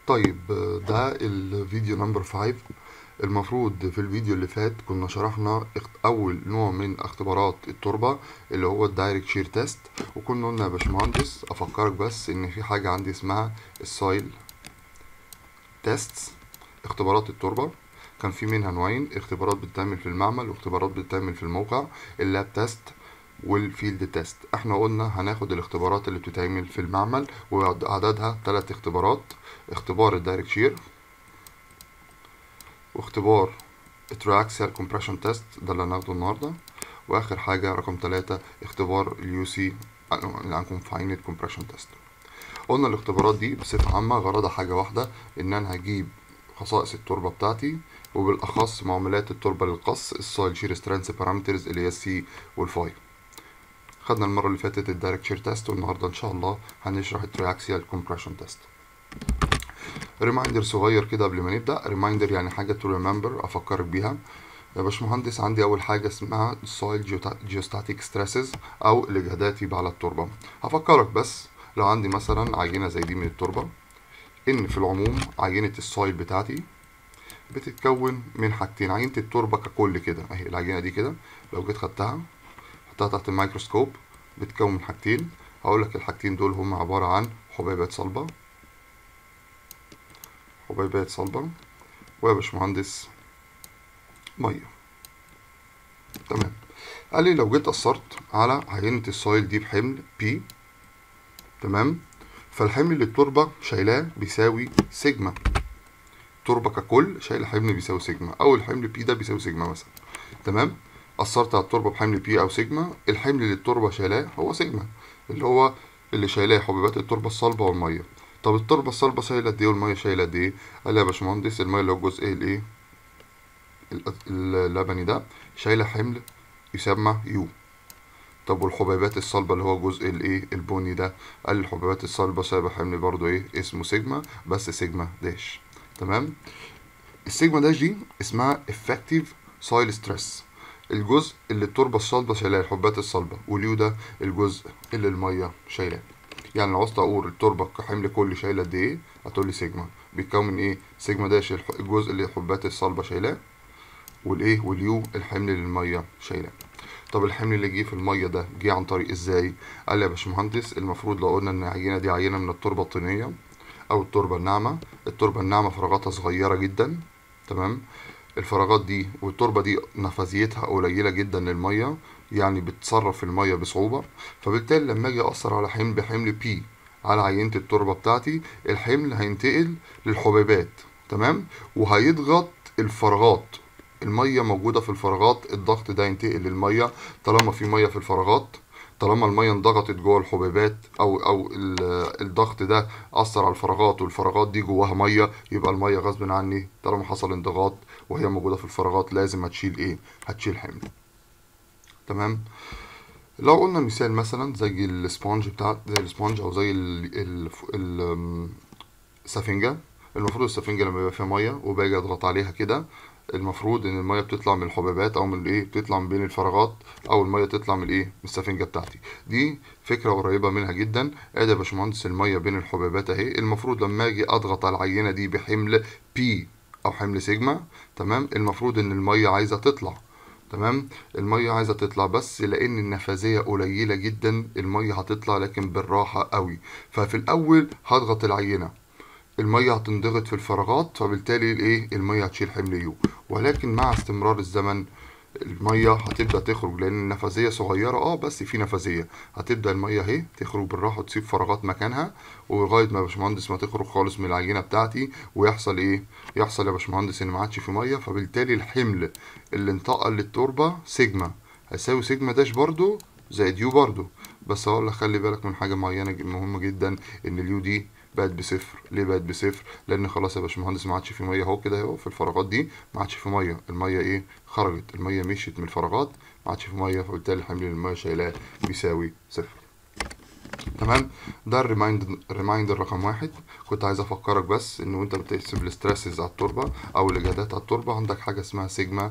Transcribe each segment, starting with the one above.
طيب ده الفيديو نمبر 5 المفروض في الفيديو اللي فات كنا شرحنا اخت- اول نوع من اختبارات التربة اللي هو الدايركت شير تيست وكنا قلنا يا باشمهندس افكرك بس ان في حاجة عندي اسمها السايل تيست اختبارات التربة كان في منها نوعين اختبارات بتتعمل في المعمل واختبارات بتتعمل في الموقع اللاب تيست والفيلد تيست احنا قلنا هناخد الاختبارات اللي بتتعمل في المعمل وعددها ثلاث اختبارات اختبار الدايركت شير واختبار التراكسيال كومبريشن تيست ده اللي هناخده النهارده واخر حاجه رقم ثلاثة اختبار اليو سي الانكونفايند كومبريشن تيست قلنا الاختبارات دي بصفه عامه غرضها حاجه واحده ان انا هجيب خصائص التربه بتاعتي وبالاخص معاملات التربه للقص السويل شير سترينث بارامترز اللي هي السي والفاي خدنا المره اللي فاتت الدايركت شير تيست والنهارده ان شاء الله هنشرح التراكسيال كومبريشن تيست ريمايندر صغير كده قبل ما نبدا ريمايندر يعني حاجه تو ريمبر افكرك بيها يا باشمهندس عندي اول حاجه اسمها السويل جيوستاتيك ستريسز او الاجهادات يبقى على التربه هفكرك بس لو عندي مثلا عينه زي دي من التربه ان في العموم عينه السويل بتاعتي بتتكون من حاجتين عينه التربه ككل كده اهي العينه دي كده لو جيت خدتها حطها تحت الميكروسكوب بتكون من حاجتين هقول لك الحاجتين دول هم عباره عن حبيبات صلبه حبيبات صلبة ويا باشمهندس مية تمام قال لي لو جيت أثرت على عينة السويل دي بحمل بي تمام فالحمل اللي التربة شايلاه بيساوي سيجما التربة ككل شايلة حمل بيساوي سيجما أو الحمل بي ده بيساوي سيجما مثلا تمام أثرت على التربة بحمل بي أو سيجما الحمل اللي التربة شايلاه هو سيجما اللي هو اللي شايلاه حبيبات التربة الصلبة والمية طب التربة الصلبة شايلة قد ايه والمية شايلة قد ايه؟ قال لي يا باشمهندس المية اللي هو الجزء الايه؟ اللبني ده شايلة حمل يسمى يو طب والحبيبات الصلبة اللي هو الجزء الايه؟ البني ده قال لي الحبيبات الصلبة شايلة حمل برضو ايه؟ اسمه سيجما بس سيجما داش تمام؟ السيجما داش دي اسمها effective soil stress الجزء اللي التربة الصلبة شايلاه الحبيبات الصلبة واليو ده الجزء اللي المية شايلاه يعني لو عاوزت اقول التربه كحمل كلي شايله قد ايه هتقول لي سيجما بيتكون من ايه سيجما داش الجزء اللي الحبات الصلبه شايلاه والايه واليو الحمل اللي الميه شايلاه طب الحمل اللي جه في الميه ده جه عن طريق ازاي قال لي يا باشمهندس المفروض لو قلنا ان العينه دي عينه من التربه الطينيه او التربه الناعمه التربه الناعمه فراغاتها صغيره جدا تمام الفراغات دي والتربه دي نفاذيتها قليله جدا للميه يعني بتصرف الميه بصعوبه فبالتالي لما اجي اثر على حمل بحمل بي على عينه التربه بتاعتي الحمل هينتقل للحبيبات تمام وهيضغط الفراغات الميه موجوده في الفراغات الضغط ده ينتقل للميه طالما في ميه في الفراغات طالما الميه انضغطت جوه الحبيبات او او الضغط ده اثر على الفراغات والفراغات دي جواها ميه يبقى الميه غصب عني طالما حصل انضغاط وهي موجوده في الفراغات لازم هتشيل ايه هتشيل حمل تمام لو قلنا مثال مثلا زي السبونج بتاع زي السبونج او زي ال ال ال السفنجة المفروض السفنجة لما يبقى فيها مية وباجي اضغط عليها كده المفروض ان المية بتطلع من الحبيبات او من الايه بتطلع من بين الفراغات او المية تطلع من الايه من السفنجة بتاعتي دي فكرة قريبة منها جدا ادي يا باشمهندس المية بين الحبيبات اهي المفروض لما اجي اضغط على العينة دي بحمل بي او حمل سيجما تمام المفروض ان المية عايزة تطلع تمام المية عايزة تطلع بس لأن النفاذية قليلة جدا المية هتطلع لكن بالراحة قوي ففي الأول هضغط العينة المية هتنضغط في الفراغات فبالتالي الايه المية هتشيل حمل يو ولكن مع استمرار الزمن المية هتبدأ تخرج لأن النفاذية صغيرة اه بس في نفاذية هتبدأ المية اهي تخرج بالراحة وتسيب فراغات مكانها ولغاية ما يا باشمهندس ما تخرج خالص من العجينة بتاعتي ويحصل ايه؟ يحصل يا باشمهندس إن ما عادش في مية فبالتالي الحمل اللي انتقل للتربة سيجما هيساوي سيجما داش برضو زائد يو برضو بس هقول لك خلي بالك من حاجة معينة مهمة جدا إن اليو دي بقت بصفر ليه بقت بصفر لان خلاص يا باشمهندس ما عادش في ميه اهو كده اهو في الفراغات دي ما عادش في ميه الميه ايه خرجت الميه مشيت من الفراغات ما عادش في ميه فبالتالي الحمل اللي الميه شايلاه بيساوي صفر تمام ده الريمايندر الريمايندر رقم واحد كنت عايز افكرك بس ان وانت بتحسب الاسترسز على التربه او الاجهادات على التربه عندك حاجه اسمها سيجما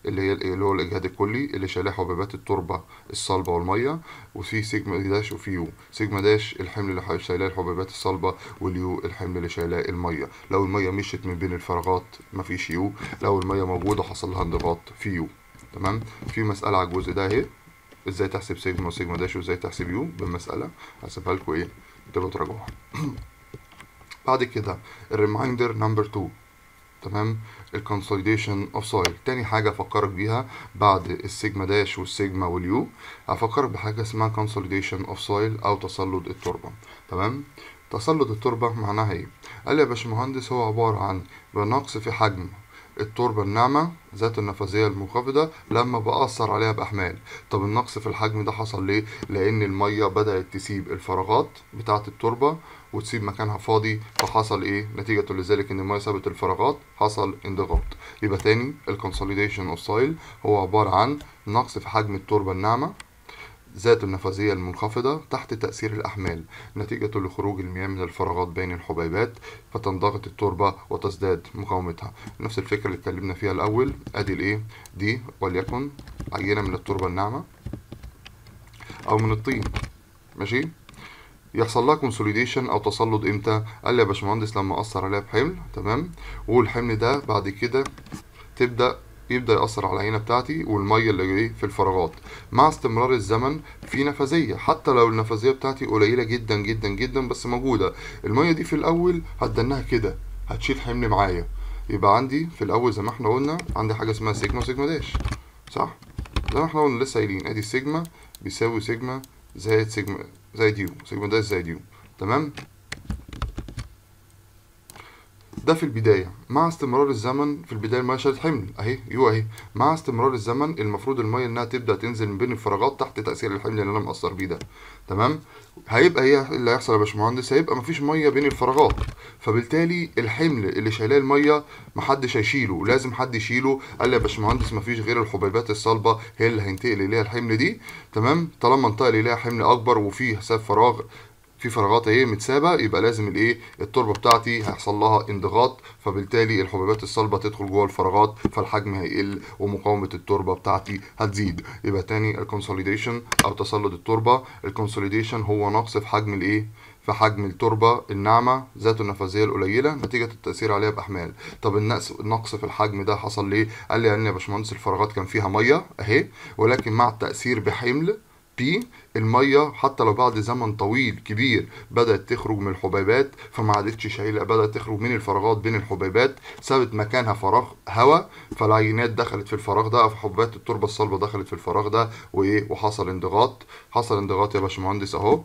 اللي هي الايه اللي هو الاجهاد الكلي اللي شايلاه حبيبات التربه الصلبه والميه وفي سيجما داش وفي يو سيجما داش الحمل اللي شايلاه الحبيبات الصلبه واليو الحمل اللي شايلاه الميه لو الميه مشيت من بين الفراغات مفيش يو لو الميه موجوده حصل لها انضغاط في يو تمام في مساله على الجزء ده اهي ازاي تحسب سيجما وسيجما داش وازاي تحسب يو بالمساله هسيبها لكم ايه تقدروا تراجعوها بعد كده الريمايندر نمبر 2 تمام الكونسوليديشن اوف سويل تاني حاجه افكرك بيها بعد السيجما داش والسيجما واليو هفكرك بحاجه اسمها كونسوليديشن اوف سويل او تسلط التربه تمام تسلط التربه معناها ايه قال لي يا باشمهندس هو عباره عن نقص في حجم التربة الناعمة ذات النفاذية المنخفضة لما بأثر عليها بأحمال طب النقص في الحجم ده حصل ليه؟ لأن المية بدأت تسيب الفراغات بتاعة التربة وتسيب مكانها فاضي فحصل ايه نتيجة لذلك ان المية سابت الفراغات حصل انضغاط يبقى تاني الكونسوليديشن اوف سويل هو عبارة عن نقص في حجم التربة الناعمة ذات النفاذية المنخفضة تحت تأثير الأحمال نتيجة لخروج المياه من الفراغات بين الحبيبات فتنضغط التربة وتزداد مقاومتها نفس الفكرة اللي اتكلمنا فيها الأول أدي الإيه دي وليكن عينة من التربة الناعمة أو من الطين ماشي يحصل لها كونسوليديشن او تسلط امتى قال لي يا باشمهندس لما اثر عليها بحمل تمام والحمل ده بعد كده تبدا يبدا ياثر على العينه بتاعتي والميه اللي ايه في الفراغات مع استمرار الزمن في نفاذيه حتى لو النفاذيه بتاعتي قليله جدا جدا جدا بس موجوده الميه دي في الاول هتدنها كده هتشيل حمل معايا يبقى عندي في الاول زي ما احنا قلنا عندي حاجه اسمها سيجما وسيجما داش صح زي ما احنا قلنا لسه قايلين ادي السيجما بيساوي سيجما زائد سيجما زائد يو سيجما داش زائد يو تمام ده في البداية مع استمرار الزمن في البداية المية شالت حمل اهي يو اهي مع استمرار الزمن المفروض المية انها تبدأ تنزل من بين الفراغات تحت تأثير الحمل اللي انا مقصر بيه ده تمام هيبقى ايه اللي هيحصل يا باشمهندس هيبقى مفيش مية بين الفراغات فبالتالي الحمل اللي شايلاه المية محدش هيشيله لازم حد يشيله قال لي يا باشمهندس مفيش غير الحبيبات الصلبة هي اللي هينتقل اليها الحمل دي تمام طالما انتقل اليها حمل اكبر وفيه ساب فراغ في فراغات اهي متسابه يبقى لازم الايه التربه بتاعتي هيحصل لها انضغاط فبالتالي الحبيبات الصلبه تدخل جوه الفراغات فالحجم هيقل ومقاومه التربه بتاعتي هتزيد يبقى تاني الكونسوليديشن او تسلط التربه الكونسوليديشن هو نقص في حجم الايه في حجم التربة الناعمة ذات النفاذية القليلة نتيجة التأثير عليها بأحمال طب النقص النقص في الحجم ده حصل ليه؟ قال لي ان يا باشمهندس الفراغات كان فيها مية اهي ولكن مع التأثير بحمل بي المية حتى لو بعد زمن طويل كبير بدأت تخرج من الحبيبات فما عادتش شايلة بدأت تخرج من الفراغات بين الحبيبات سابت مكانها فراغ هواء فالعينات دخلت في الفراغ ده فحبيبات التربة الصلبة دخلت في الفراغ ده وإيه وحصل انضغاط حصل انضغاط يا باشمهندس أهو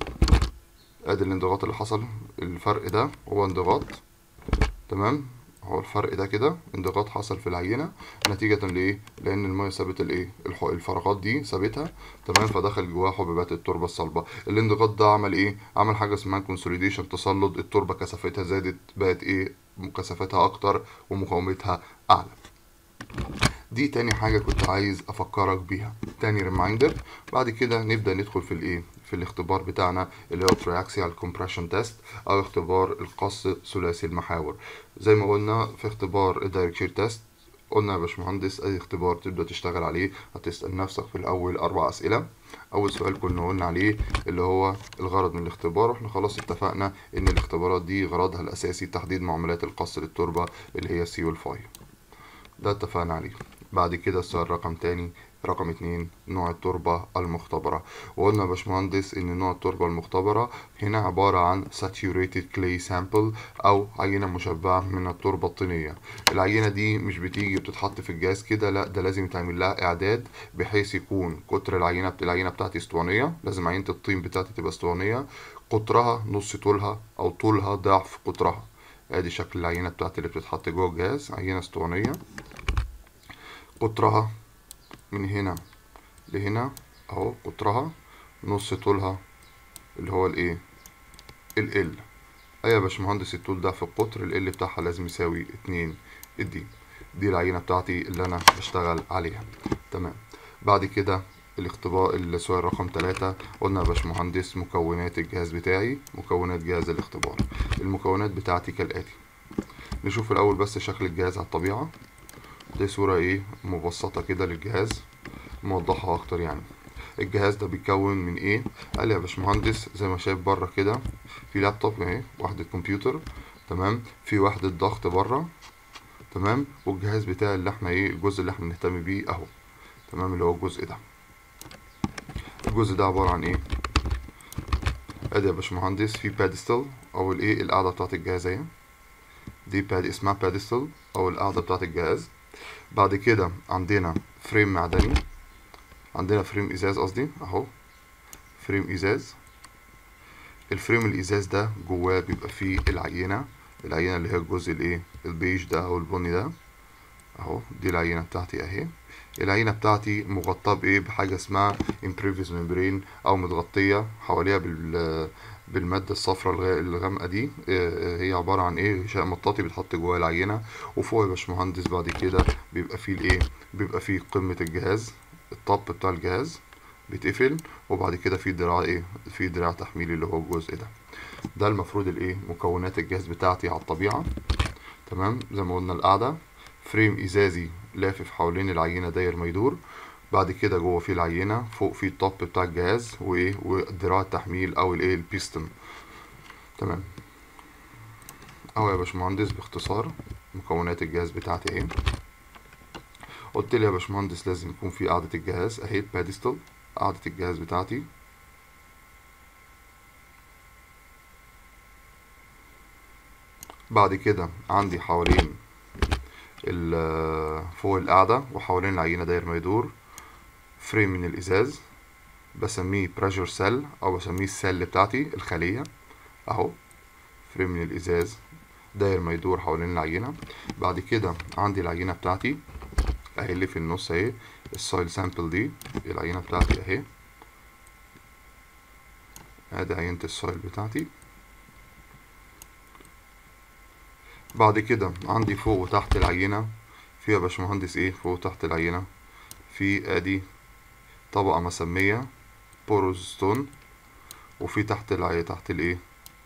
ادي الانضغاط اللي حصل الفرق ده هو انضغاط تمام هو الفرق ده كده انضغاط حصل في العينة نتيجة لإيه؟ لأن المية سابت الإيه؟ الفراغات دي سابتها تمام فدخل جواها حبيبات التربة الصلبة الانضغاط ده عمل إيه؟ عمل حاجة اسمها كونسوليديشن تسلط التربة كثافتها زادت بقت إيه؟ كثافتها أكتر ومقاومتها أعلى دي تاني حاجة كنت عايز أفكرك بيها تاني ريمايندر بعد كده نبدأ ندخل في الإيه؟ في الاختبار بتاعنا اللي هو ترياكسيال كومبريشن تيست او اختبار القص ثلاثي المحاور زي ما قلنا في اختبار الدايركت شير تيست قلنا يا باشمهندس اي اختبار تبدا تشتغل عليه هتسال نفسك في الاول اربع اسئله اول سؤال كنا قلنا عليه اللي هو الغرض من الاختبار واحنا خلاص اتفقنا ان الاختبارات دي غرضها الاساسي تحديد معاملات القص للتربه اللي هي سي والفاي ده اتفقنا عليه بعد كده السؤال رقم تاني رقم اتنين نوع التربة المختبرة وقلنا يا باشمهندس ان نوع التربة المختبرة هنا عبارة عن saturated clay sample او عينة مشبعة من التربة الطينية العينة دي مش بتيجي بتتحط في الجهاز كده لا ده لازم يتعمل لها اعداد بحيث يكون قطر العينة العينة بتاعتي اسطوانية لازم عينة الطين بتاعتي تبقى اسطوانية قطرها نص طولها او طولها ضعف قطرها ادي شكل العينة بتاعتي اللي بتتحط جوه الجهاز عينة اسطوانية قطرها من هنا لهنا اهو قطرها نص طولها اللي هو الايه ال ال ايوه يا باشمهندس الطول ده في القطر ال بتاعها لازم يساوي اتنين الدي دي العينة بتاعتي اللي انا بشتغل عليها تمام بعد كده الاختبار السؤال رقم تلاتة قلنا يا باشمهندس مكونات الجهاز بتاعي مكونات جهاز الاختبار المكونات بتاعتي كالآتي نشوف الأول بس شكل الجهاز على الطبيعة دي صورة ايه مبسطة كده للجهاز موضحها اكتر يعني الجهاز ده بيتكون من ايه قال لي يا باشمهندس زي ما شايف بره كده في لابتوب اهي وحدة كمبيوتر تمام في وحدة ضغط بره تمام والجهاز بتاعي اللي احنا ايه الجزء اللي احنا بنهتم بيه اهو تمام اللي هو الجزء ده الجزء ده عبارة عن ايه ادي يا باشمهندس في بادستل او الايه القاعدة بتاعت الجهاز اهي دي باد اسمها بادستل او القاعدة بتاعت الجهاز بعد كده عندنا فريم معدني عندنا فريم ازاز قصدي اهو فريم ازاز الفريم الازاز ده جواه بيبقى فيه العينة العينة اللي هي الجزء الايه البيج ده او البني ده اهو دي العينة بتاعتي اهي العينة بتاعتي مغطاة بايه بحاجة اسمها impervious membrane او متغطية حواليها بال بالمادة الصفراء الغ- الغامقة دي آه، هي عبارة عن ايه غشاء مطاطي بيتحط جوه العينة وفوق يا باشمهندس بعد كده بيبقى فيه الايه بيبقى فيه قمة الجهاز الطب بتاع الجهاز بيتقفل وبعد كده في دراع ايه في دراع تحميلي اللي هو الجزء ده ده المفروض الايه مكونات الجهاز بتاعتي على الطبيعة تمام زي ما قلنا القاعدة فريم ازازي لافف حوالين العينة داير ما يدور بعد كده جوه في العينة فوق في الطب بتاع الجهاز وايه ودراع التحميل او الايه البيستون تمام اهو يا باشمهندس باختصار مكونات الجهاز بتاعتي ايه قلت لي يا باشمهندس لازم يكون في قاعدة الجهاز اهي البادستل قاعدة الجهاز بتاعتي بعد كده عندي حوالين ال- فوق القاعدة وحوالين العينة داير ما يدور فريم من الإزاز بسميه بريشر سيل أو بسميه السيل بتاعتي الخلية أهو فريم من الإزاز داير ما يدور حوالين العينة بعد كده عندي العينة بتاعتي أهي اللي في النص أهي السويل سامبل دي العينة بتاعتي أهي ادي عينة السويل بتاعتي بعد كده عندي فوق وتحت العينة في يا باشمهندس ايه فوق وتحت العينة في ادي طبقة مسمية بوروز ستون وفي تحت العينة تحت الايه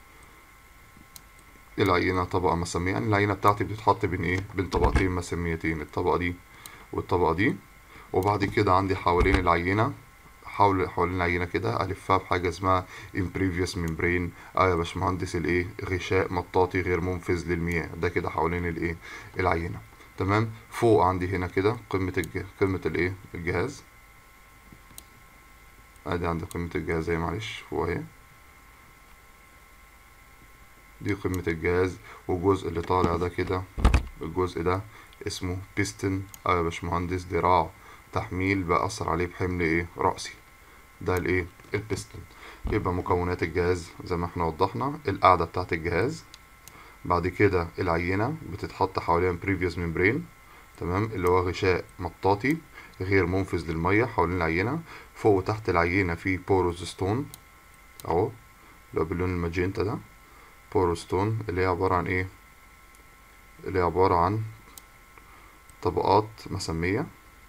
العينة طبقة مسمية يعني العينة بتاعتي بتتحط بين ايه بين طبقتين مسميتين الطبقة دي والطبقة دي وبعد كده عندي حوالين العينة حول حوالين العينة كده ألفها بحاجة اسمها impervious membrane اه يا باشمهندس الايه غشاء مطاطي غير منفذ للمياه ده كده حوالين الايه العينة تمام فوق عندي هنا كده قمة الج... قمة الايه الجهاز ادي عندي قمة الجهاز اهي معلش فوق اهي دي قمة الجهاز والجزء اللي طالع ده كده الجزء ده اسمه بيستن اه يا باشمهندس ذراع تحميل بأثر عليه بحمل ايه رأسي ده الايه البيستون يبقى مكونات الجهاز زي ما احنا وضحنا القاعدة بتاعت الجهاز بعد كده العينة بتتحط حواليها previous membrane تمام اللي هو غشاء مطاطي غير منفذ للمية حوالين العينة فوق وتحت العينة في بوروز ستون اهو اللي هو باللون الماجنتا ده بوروز ستون اللي هي عبارة عن ايه اللي هي عبارة عن طبقات مسمية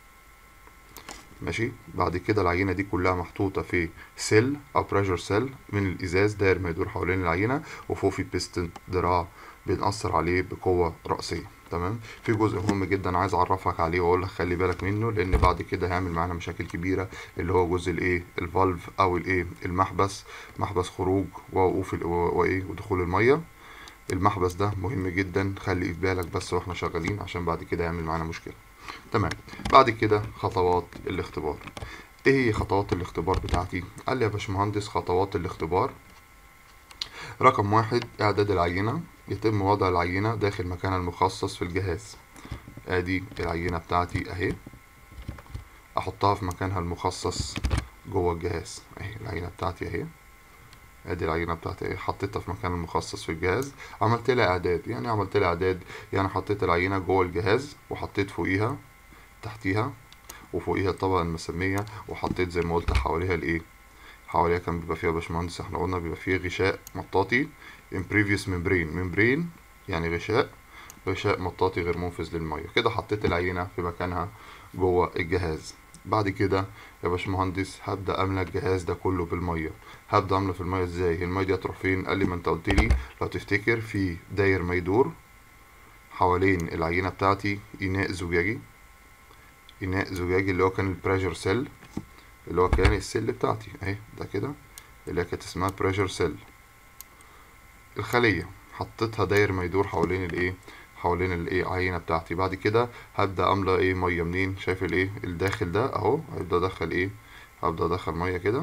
ماشي بعد كده العينة دي كلها محطوطة في سيل أو بريشر سيل من الإزاز داير ما يدور حوالين العينة وفوق في بيستن دراع بنأثر عليه بقوة رأسية تمام في جزء مهم جدا عايز اعرفك عليه واقول لك خلي بالك منه لان بعد كده هيعمل معانا مشاكل كبيره اللي هو جزء الايه الفالف او الايه المحبس محبس خروج ووقوف ال- و- وايه ودخول الميه المحبس ده مهم جدا خلي في بالك بس واحنا شغالين عشان بعد كده يعمل معانا مشكله تمام بعد كده خطوات الاختبار ايه هي خطوات الاختبار بتاعتي قال لي يا باشمهندس خطوات الاختبار رقم واحد اعداد العينة يتم وضع العينة داخل مكانها المخصص في الجهاز ادي العينة بتاعتي اهي احطها في مكانها المخصص جوه الجهاز اهي العينة بتاعتي اهي ادي العينة بتاعتي اهي حطيتها في مكانها المخصص في الجهاز عملت لها اعداد يعني عملت لها اعداد يعني حطيت العينة جوه الجهاز وحطيت فوقيها تحتيها وفوقيها الطبقة المسمية وحطيت زي ما قلت حواليها الايه حواليها كان بيبقى فيها باشمهندس احنا قلنا بيبقى فيه غشاء مطاطي impervious membrane membrane يعني غشاء غشاء مطاطي غير منفذ للمية كده حطيت العينة في مكانها جوه الجهاز بعد كده يا باشمهندس هبدأ أملى الجهاز ده كله بالمية هبدأ أملى في المية ازاي المية دي هتروح فين قال لي ما انت قلت لي لو تفتكر في داير ما يدور حوالين العينة بتاعتي إناء زجاجي إناء زجاجي اللي هو كان البريشر سيل اللي هو كان السيل بتاعتي اهي ده كده اللي هي كانت اسمها بريشر سيل الخلية حطيتها داير ما يدور حوالين الايه حوالين الايه عينة بتاعتي بعد كده هبدأ املى ايه مية منين شايف الايه الداخل ده اهو هبدأ ادخل ايه هبدأ ادخل مية كده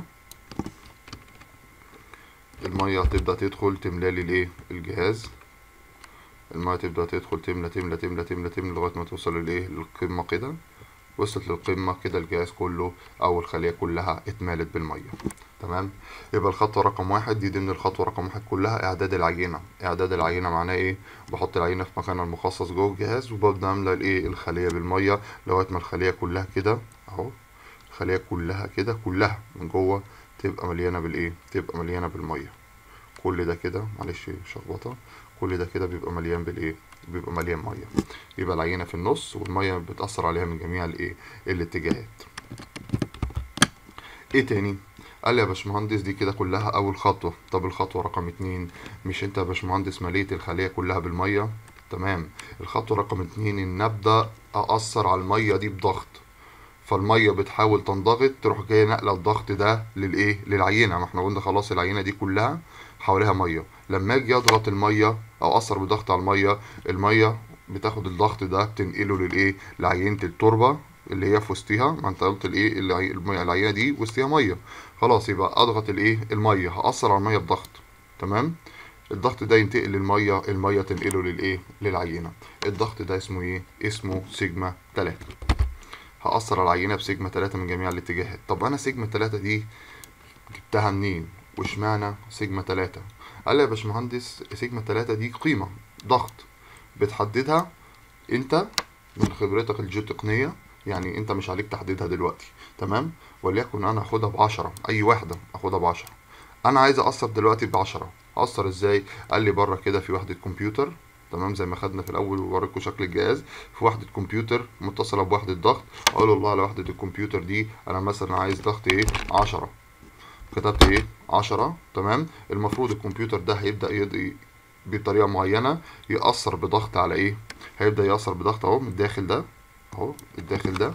المية هتبدأ تدخل تملالي الايه الجهاز المية تبدأ تدخل تملى تملى تملى تملى تملى لغاية ما توصل للايه للقمة كده وصلت للقمة كده الجهاز كله أو الخلية كلها اتمالت بالمية تمام يبقى الخطوة رقم واحد دي ضمن الخطوة رقم واحد كلها إعداد العينة إعداد العينة معناه إيه بحط العينة في مكانها المخصص جوه الجهاز وببدأ أملى الإيه الخلية بالمية لغاية ما الخلية كلها كده أهو الخلية كلها كده كلها من جوه تبقى مليانة بالإيه تبقى مليانة بالمية كل ده كده معلش شخبطة كل ده كده بيبقى مليان بالايه بيبقى مليان ميه يبقى العينه في النص والميه بتاثر عليها من جميع الايه الاتجاهات ايه تاني قال لي يا باشمهندس دي كده كلها اول خطوه طب الخطوه رقم اتنين مش انت يا باشمهندس مليت الخليه كلها بالميه تمام الخطوه رقم اتنين ان ابدا اثر على الميه دي بضغط فالميه بتحاول تنضغط تروح جايه نقله الضغط ده للايه للعينه ما احنا قلنا خلاص العينه دي كلها حواليها ميه لما اجي اضغط الميه او اثر بضغط على الميه الميه بتاخد الضغط ده بتنقله للايه لعينه التربه اللي هي في وسطها ما انت قلت الايه العي- المية- العينه دي وسطها ميه خلاص يبقى اضغط الايه الميه هاثر على الميه بضغط تمام الضغط ده ينتقل للميه الميه تنقله للايه للعينه الضغط ده اسمه ايه اسمه سيجما 3 هأثر على العينة بسيجما 3 من جميع الاتجاهات طب أنا سيجما 3 دي جبتها منين واشمعنى سيجما 3 قال لي يا باشمهندس سيجما 3 دي قيمة ضغط بتحددها انت من خبرتك الجيوتقنية يعني انت مش عليك تحديدها دلوقتي تمام وليكن انا هاخدها بعشرة اي واحدة اخدها بعشرة انا عايز اثر دلوقتي بعشرة اثر ازاي قال لي بره كده في وحدة كمبيوتر تمام زي ما خدنا في الاول ووريكم شكل الجهاز في وحدة كمبيوتر متصلة بوحدة ضغط اقول له والله على وحدة الكمبيوتر دي انا مثلا عايز ضغط ايه عشرة كتبت ايه عشرة تمام المفروض الكمبيوتر ده هيبدأ يضي بطريقة معينة يأثر بضغط على ايه هيبدأ يأثر بضغط اهو من الداخل ده اهو الداخل ده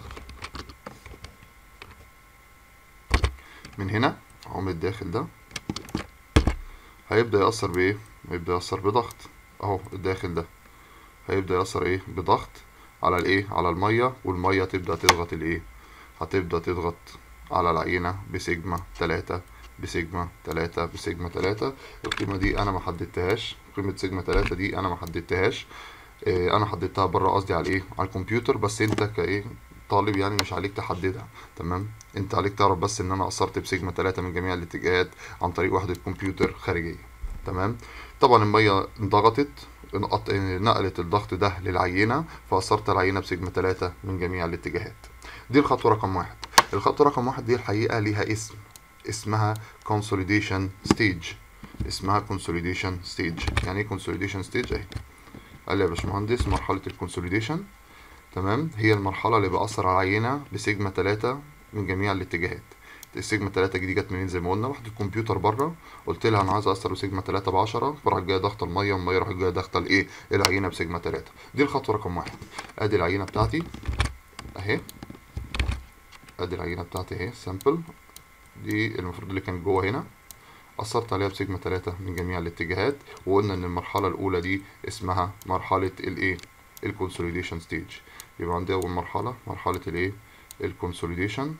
من هنا اهو من الداخل ده هيبدأ يأثر بإيه؟ هيبدأ يأثر بضغط أهو الداخل ده هيبدأ يأثر إيه؟ بضغط على الإيه؟ على المية والمية تبدأ تضغط الإيه؟ هتبدأ تضغط على العينة بسيجما تلاتة بسيجما تلاتة بسيجما تلاتة القيمة دي أنا ما حددتهاش قيمة سيجما تلاتة دي أنا ما حددتهاش إيه أنا حددتها بره قصدي على الإيه؟ على الكمبيوتر بس أنت كإيه؟ طالب يعني مش عليك تحددها تمام انت عليك تعرف بس ان انا اثرت بسيجما 3 من جميع الاتجاهات عن طريق وحدة كمبيوتر خارجية تمام طبعا المية انضغطت انقط- نقلت الضغط ده للعينة فأثرت العينة بسيجما 3 من جميع الاتجاهات دي الخطوة رقم واحد الخطوة رقم واحد دي الحقيقة ليها اسم اسمها consolidation stage اسمها consolidation stage يعني ايه consolidation stage اهي قال لي يا باشمهندس مرحلة الكونسوليديشن تمام هي المرحلة اللي بأثر على العينة بسيجما 3 من جميع الاتجاهات السيجما 3 دي جت منين زي ما قلنا واحدة كمبيوتر بره قلت لها انا عايز اثر بسيجما 3 ب 10 فراح جايه ضغط الميه والميه راح جايه ضغط الايه العينه بسيجما 3 دي الخطوه رقم واحد ادي العينه بتاعتي اهي ادي العينه بتاعتي اهي سامبل دي المفروض اللي كان جوه هنا أثرت عليها بسيجما 3 من جميع الاتجاهات وقلنا إن المرحلة الأولى دي اسمها مرحلة الإيه؟ الكونسوليديشن ستيج يبقى عندي أول مرحلة مرحلة الإيه؟ الكونسوليديشن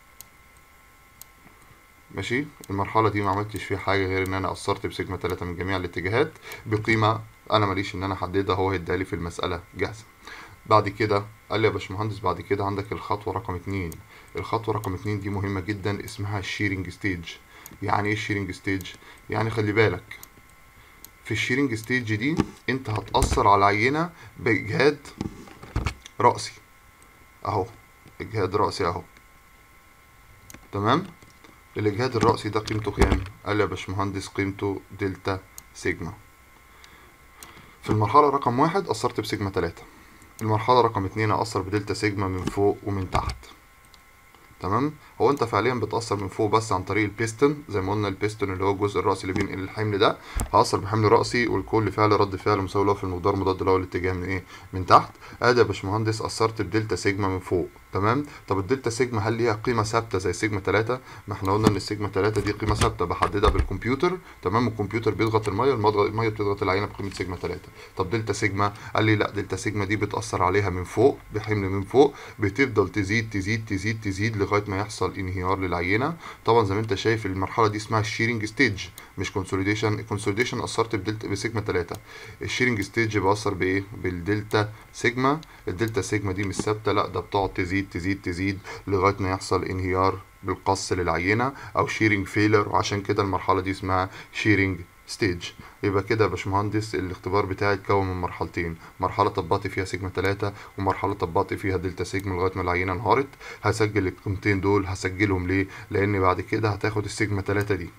ماشي المرحلة دي ما عملتش فيها حاجة غير إن أنا أثرت بسيجما 3 من جميع الاتجاهات بقيمة أنا ماليش إن أنا أحددها هو هيديها في المسألة جاهزة بعد كده قال لي يا باشمهندس بعد كده عندك الخطوة رقم اتنين الخطوة رقم اتنين دي مهمة جدا اسمها الشيرنج ستيج يعني ايه الشيرنج ستيج يعني خلي بالك في الشيرنج ستيج دي انت هتأثر على العينة بإجهاد رأسي اهو إجهاد رأسي اهو تمام الإجهاد الرأسي ده قيمته كام قال لي يا باشمهندس قيمته دلتا سيجما في المرحلة رقم واحد أثرت بسيجما تلاتة المرحلة رقم اتنين أثر بدلتا سيجما من فوق ومن تحت تمام هو انت فعليا بتاثر من فوق بس عن طريق البيستون زي ما قلنا البيستون اللي هو الجزء الراسي اللي بينقل الحمل ده هاثر بحمل راسي والكل فعل رد فعل مساوي له في المقدار مضاد له الاتجاه من ايه من تحت ادي يا باشمهندس اثرت بدلتا سيجما من فوق تمام طب الدلتا سيجما هل ليها قيمه ثابته زي سيجما 3 ما احنا قلنا ان السيجما 3 دي قيمه ثابته بحددها بالكمبيوتر تمام الكمبيوتر بيضغط الميه الميه بتضغط العينه بقيمه سيجما 3 طب دلتا سيجما قال لي لا دلتا سيجما دي بتاثر عليها من فوق بحمل من فوق بتفضل تزيد تزيد تزيد تزيد لغايه ما يحصل انهيار للعينه طبعا زي ما انت شايف المرحله دي اسمها الشيرنج ستيج مش كونسوليديشن الكونسوليديشن اثرت بدلتا بسيجما 3 الشيرنج ستيج بيأثر بايه بالدلتا سيجما الدلتا سيجما دي مش ثابته لا ده بتقعد تزيد تزيد تزيد لغايه ما يحصل انهيار بالقص للعينه او شيرنج فيلر وعشان كده المرحله دي اسمها شيرنج ستيج يبقى كده يا باشمهندس الاختبار بتاعي اتكون من مرحلتين مرحله طبقت فيها سيجما 3 ومرحله طبقت فيها دلتا سيجما لغايه ما العينه انهارت هسجل القيمتين دول هسجلهم ليه لان بعد كده هتاخد السيجما 3 دي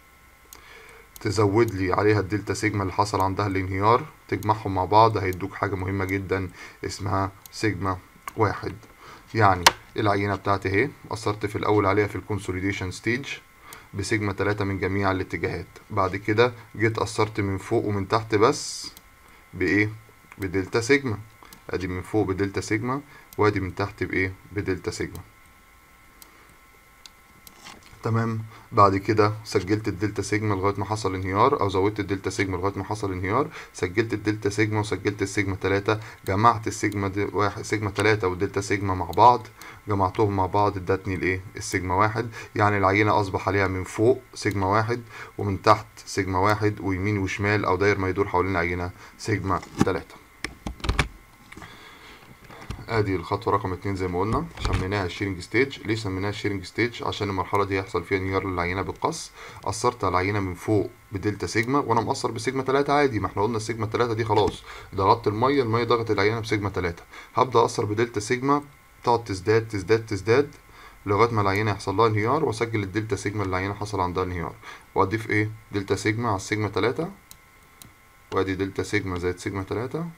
تزود لي عليها الدلتا سيجما اللي حصل عندها الانهيار تجمعهم مع بعض هيدوك حاجة مهمة جدا اسمها سيجما واحد يعني العينة بتاعتي اهي أثرت في الأول عليها في الكونسوليديشن ستيج بسيجما تلاتة من جميع الاتجاهات بعد كده جيت أثرت من فوق ومن تحت بس بإيه بدلتا سيجما ادي من فوق بدلتا سيجما وادي من تحت بايه بدلتا سيجما تمام بعد كده سجلت الدلتا سيجما لغايه ما حصل انهيار او زودت الدلتا سيجما لغايه ما حصل انهيار سجلت الدلتا سيجما وسجلت السيجما 3 جمعت السيجما دي واحد سيجما 3 والدلتا سيجما مع بعض جمعتهم مع بعض ادتني الايه السيجما واحد يعني العينه اصبح عليها من فوق سيجما واحد ومن تحت سيجما واحد ويمين وشمال او داير ما يدور حوالين العينه سيجما 3 ادي الخطوه رقم اتنين زي ما قلنا سميناها الشيرنج ستيج ليه سميناها الشيرنج ستيج عشان المرحله دي هيحصل فيها انهيار للعينه بالقص اثرت على العينه من فوق بدلتا سيجما وانا مقصر بسيجما 3 عادي ما احنا قلنا السيجما 3 دي خلاص ضغطت الميه الميه ضغطت العينه بسيجما 3 هبدا اثر بدلتا سيجما تقعد تزداد تزداد تزداد لغايه ما العينه يحصل لها انهيار واسجل الدلتا سيجما اللي العينه حصل عندها انهيار واضيف ايه دلتا سيجما على السيجما 3 وادي دلتا سيجما زائد سيجما 3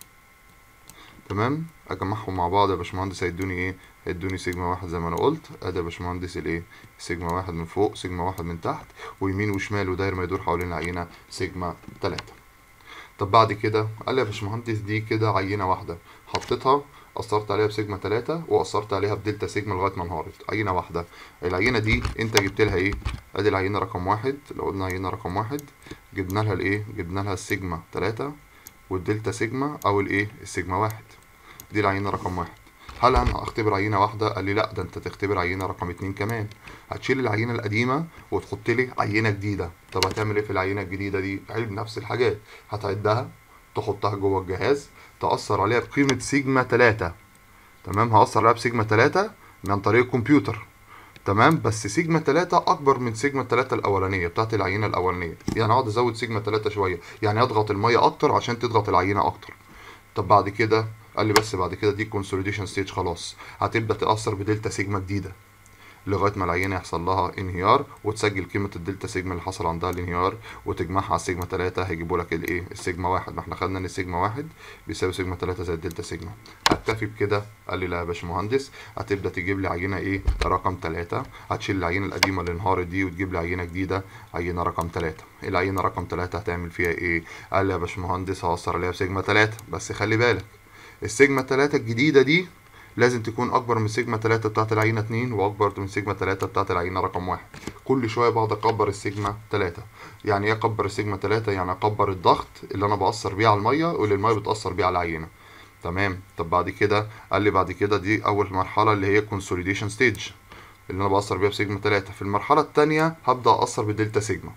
تمام اجمعهم مع بعض يا باشمهندس هيدوني ايه هيدوني سيجما واحد زي ما انا قلت ادي يا باشمهندس الايه سيجما واحد من فوق سيجما واحد من تحت ويمين وشمال وداير ما يدور حوالين العينه سيجما تلاتة طب بعد كده قال لي يا باشمهندس دي كده عينه واحده حطيتها اثرت عليها بسيجما 3 واثرت عليها بدلتا سيجما لغايه ما انهارت عينه واحده العينه دي انت جبت لها ايه ادي العينه رقم واحد لو قلنا عينه رقم واحد جبنا لها الايه جبنا لها السيجما 3 والدلتا سيجما او الايه السيجما واحد دي العينه رقم واحد هل انا اختبر عينه واحده قال لي لا ده انت تختبر عينه رقم اتنين كمان هتشيل العينه القديمه وتحط لي عينه جديده طب هتعمل ايه في العينه الجديده دي علم نفس الحاجات هتعدها تحطها جوه الجهاز تاثر عليها بقيمه سيجما 3 تمام هاثر عليها بسيجما 3 من طريق الكمبيوتر تمام بس سيجما 3 اكبر من سيجما 3 الاولانيه بتاعت العينه الاولانيه يعني اقعد ازود سيجما 3 شويه يعني اضغط الميه اكتر عشان تضغط العينه اكتر طب بعد كده قال لي بس بعد كده دي كونسوليديشن ستيج خلاص هتبدا تاثر بدلتا سيجما جديده لغايه ما العينه يحصل لها انهيار وتسجل قيمه الدلتا سيجما اللي حصل عندها الانهيار وتجمعها على السيجما 3 هيجيبوا لك الايه السيجما واحد ما احنا خدنا ان السيجما واحد بيساوي سيجما 3 زائد دلتا سيجما هكتفي بكده قال لي لا يا باشمهندس هتبدا تجيب لي عينه ايه رقم 3 هتشيل العينه القديمه اللي انهارت دي وتجيب لي عينه جديده عينه رقم 3 العينه رقم 3 هتعمل فيها ايه قال لي يا باشمهندس هوصل عليها بسيجما 3 بس خلي بالك السيجما 3 الجديده دي لازم تكون اكبر من سيجما 3 بتاعت العينه 2 واكبر من سيجما 3 بتاعت العينه رقم 1 كل شويه بقعد اكبر السيجما 3 يعني ايه اكبر السيجما 3 يعني اكبر الضغط اللي انا باثر بيه على الميه واللي الميه بتاثر بيه على العينه تمام طب بعد كده قال لي بعد كده دي اول مرحله اللي هي كونسوليديشن ستيج اللي انا باثر بيها بسيجما 3 في المرحله الثانيه هبدا اثر بدلتا سيجما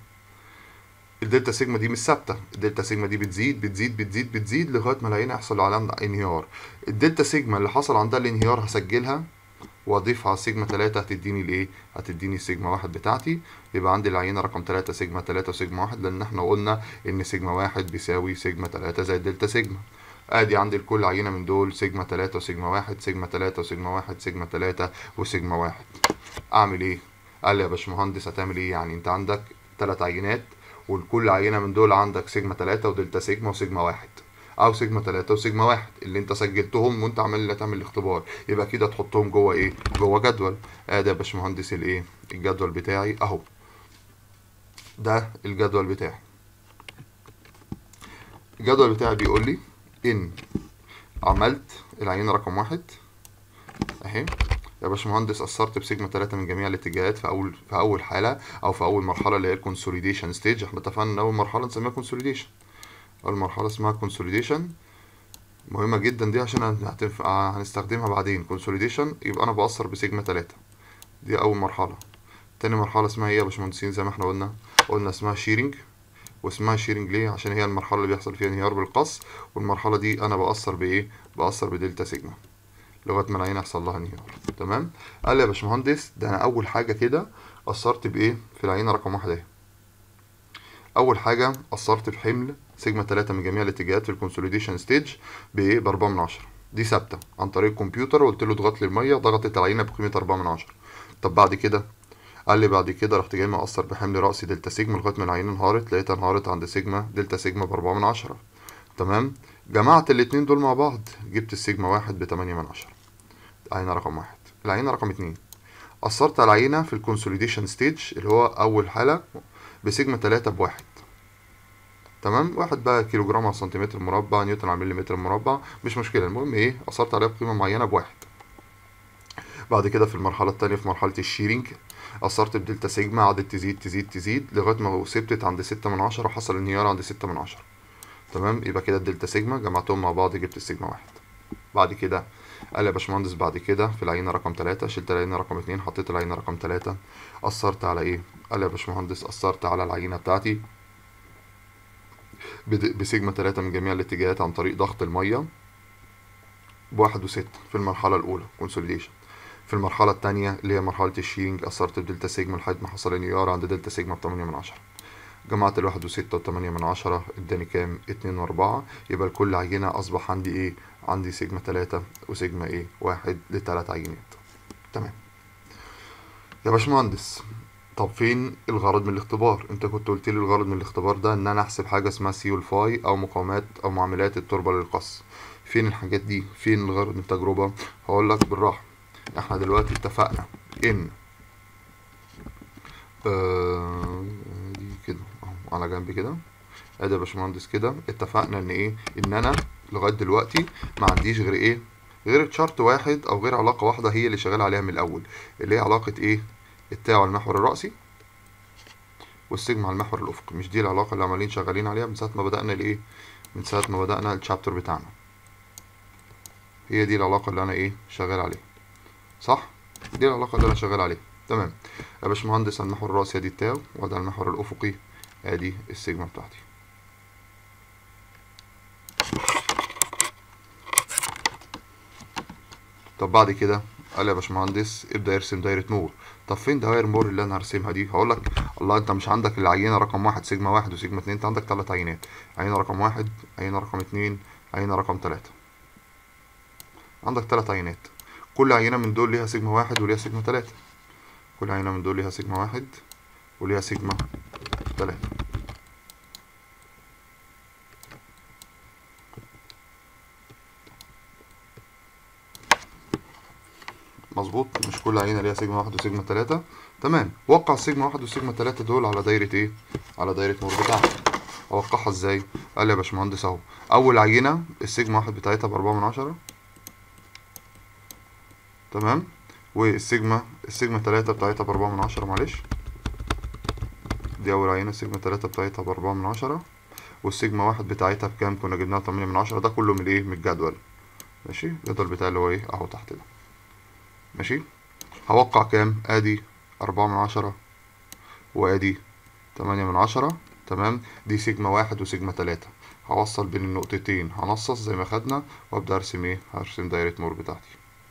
الدلتا سيجما دي مش ثابته الدلتا سيجما دي بتزيد بتزيد بتزيد بتزيد لغايه ما العينه يحصل عليها انهيار الدلتا سيجما اللي حصل عندها الانهيار هسجلها واضيفها على سيجما 3 هتديني الايه هتديني السيجما واحد بتاعتي يبقى عندي العينه رقم 3 سيجما 3 وسيجما واحد لان احنا قلنا ان سيجما واحد بيساوي سيجما 3 زائد دلتا سيجما ادي عندي لكل عينه من دول سيجما 3 وسيجما واحد سيجما 3 وسيجما واحد سيجما 3 وسيجما واحد اعمل ايه قال لي يا باشمهندس هتعمل ايه يعني انت عندك ثلاث عينات ولكل عينه من دول عندك سيجما 3 ودلتا سيجما وسيجما واحد او سيجما تلاتة وسيجما واحد اللي انت سجلتهم وانت عمال تعمل الاختبار يبقى كده تحطهم جوه ايه جوه جدول ادي يا باشمهندس الايه الجدول بتاعي اهو ده الجدول بتاعي الجدول بتاعي بيقول لي ان عملت العينة رقم واحد اهي يا باشمهندس اثرت بسيجما 3 من جميع الاتجاهات في اول في اول حاله او في اول مرحله اللي هي الكونسوليديشن ستيج احنا اتفقنا ان اول مرحله نسميها كونسوليديشن اول مرحله اسمها كونسوليديشن مهمه جدا دي عشان هتنفع هنستخدمها بعدين كونسوليديشن يبقى انا باثر بسيجما 3 دي اول مرحله تاني مرحله اسمها ايه يا باشمهندسين زي ما احنا قلنا قلنا اسمها شيرنج واسمها شيرنج ليه عشان هي المرحله اللي بيحصل فيها انهيار بالقص والمرحله دي انا باثر بايه باثر بدلتا سيجما لغايه ما العين يحصل لها انهيار تمام قال لي يا باشمهندس ده انا اول حاجه كده اثرت بايه في العينه رقم واحد اهي اول حاجه اثرت بحمل سيجما 3 من جميع الاتجاهات في الكونسوليديشن ستيج بايه ب 4 من 10 دي ثابته عن طريق الكمبيوتر وقلت له اضغط لي الميه ضغطت العينه بقيمه 4 من 10 طب بعد كده قال لي بعد كده رحت جاي مأثر بحمل رأسي دلتا سيجما لغايه ما العينه انهارت لقيتها انهارت عند سيجما دلتا سيجما ب 4 من 10 تمام جمعت الاتنين دول مع بعض جبت السيجما واحد ب 8 من 10 عينة رقم واحد العينة رقم اتنين أثرت على العينة في الكونسوليديشن ستيج اللي هو أول حالة بسيجما تلاتة بواحد تمام واحد بقى كيلو جرام على سنتيمتر مربع نيوتن على مليمتر مربع مش مشكلة المهم ايه أثرت عليها بقيمة معينة بواحد بعد كده في المرحلة التانية في مرحلة الشيرنج أثرت بدلتا سيجما قعدت تزيد تزيد تزيد لغاية ما ثبتت عند ستة من عشرة حصل انهيار عند ستة من عشرة تمام يبقى كده الدلتا سيجما جمعتهم مع بعض جبت السيجما واحد بعد كده قال يا باشمهندس بعد كده في العينة رقم تلاتة شلت العينة رقم اتنين حطيت العينة رقم تلاتة أثرت على ايه؟ قال يا باشمهندس أثرت على العينة بتاعتي بسيجما تلاتة من جميع الاتجاهات عن طريق ضغط المية بواحد وستة في المرحلة الأولى كونسوليديشن في المرحلة التانية اللي هي مرحلة الشيرنج أثرت بدلتا سيجما لحد ما حصل انهيار عند دلتا سيجما بتمانية من عشرة جمعت الواحد وستة وتمانية من عشرة اداني كام اتنين واربعة يبقى لكل عينة أصبح عندي ايه عندي سيجما تلاتة وسيجما ايه واحد لتلات عينات تمام يا باشمهندس طب فين الغرض من الاختبار انت كنت قلت لي الغرض من الاختبار ده ان انا احسب حاجه اسمها سي والفاي او مقاومات او معاملات التربه للقص فين الحاجات دي فين الغرض من التجربه هقول لك بالراحه احنا دلوقتي اتفقنا ان آه دي كده اهو على جنب كده ادي يا باشمهندس كده اتفقنا ان ايه ان انا لغايه دلوقتي ما عنديش غير ايه غير تشارت واحد او غير علاقه واحده هي اللي شغال عليها من الاول اللي هي علاقه ايه التاء على المحور الرأسي والسيجما على المحور الأفقي مش دي العلاقة اللي عمالين شغالين عليها من ساعة ما بدأنا الإيه من ساعة ما بدأنا الشابتر بتاعنا هي دي العلاقة اللي أنا إيه شغال عليها صح دي العلاقة اللي أنا شغال عليها تمام يا باشمهندس على المحور الرأسي أدي التاو وأدي على المحور الأفقي أدي السيجما بتاعتي طب بعد كده قال يا باشمهندس ابدا ارسم دايره نور طب فين دوائر نور اللي انا هرسمها دي هقول لك الله انت مش عندك العينه رقم واحد سيجما واحد وسيجما اتنين انت عندك تلات عينات عينه رقم واحد عينه رقم اتنين عينه رقم تلاته عندك تلات عينات كل عينه من دول ليها سيجما واحد وليها سيجما تلاته كل عينه من دول ليها سيجما واحد وليها سيجما تلاته مظبوط مش كل عينه ليها سيجما واحد وسيجما تلاتة تمام وقع السيجما واحد وسيجما تلاتة دول على دايرة ايه على دايرة نور بتاعتك اوقعها ازاي قال لي يا باشمهندس اهو اول عينة السيجما واحد بتاعتها باربعة من عشرة تمام والسيجما السيجما تلاتة بتاعتها باربعة من عشرة معلش دي اول عينة السيجما تلاتة بتاعتها باربعة من عشرة والسيجما واحد بتاعتها بكام كنا جبناها تمانية من عشرة ده كله من الايه من الجدول ماشي الجدول بتاعي اللي هو ايه اهو تحت ده ماشي هوقع كام ادي أربعة من عشرة وادي تمانية من عشرة تمام دي سيجما واحد وسيجما تلاتة هوصل بين النقطتين هنصص زي ما خدنا وابدا ارسم ايه هرسم دايرة نور بتاعتي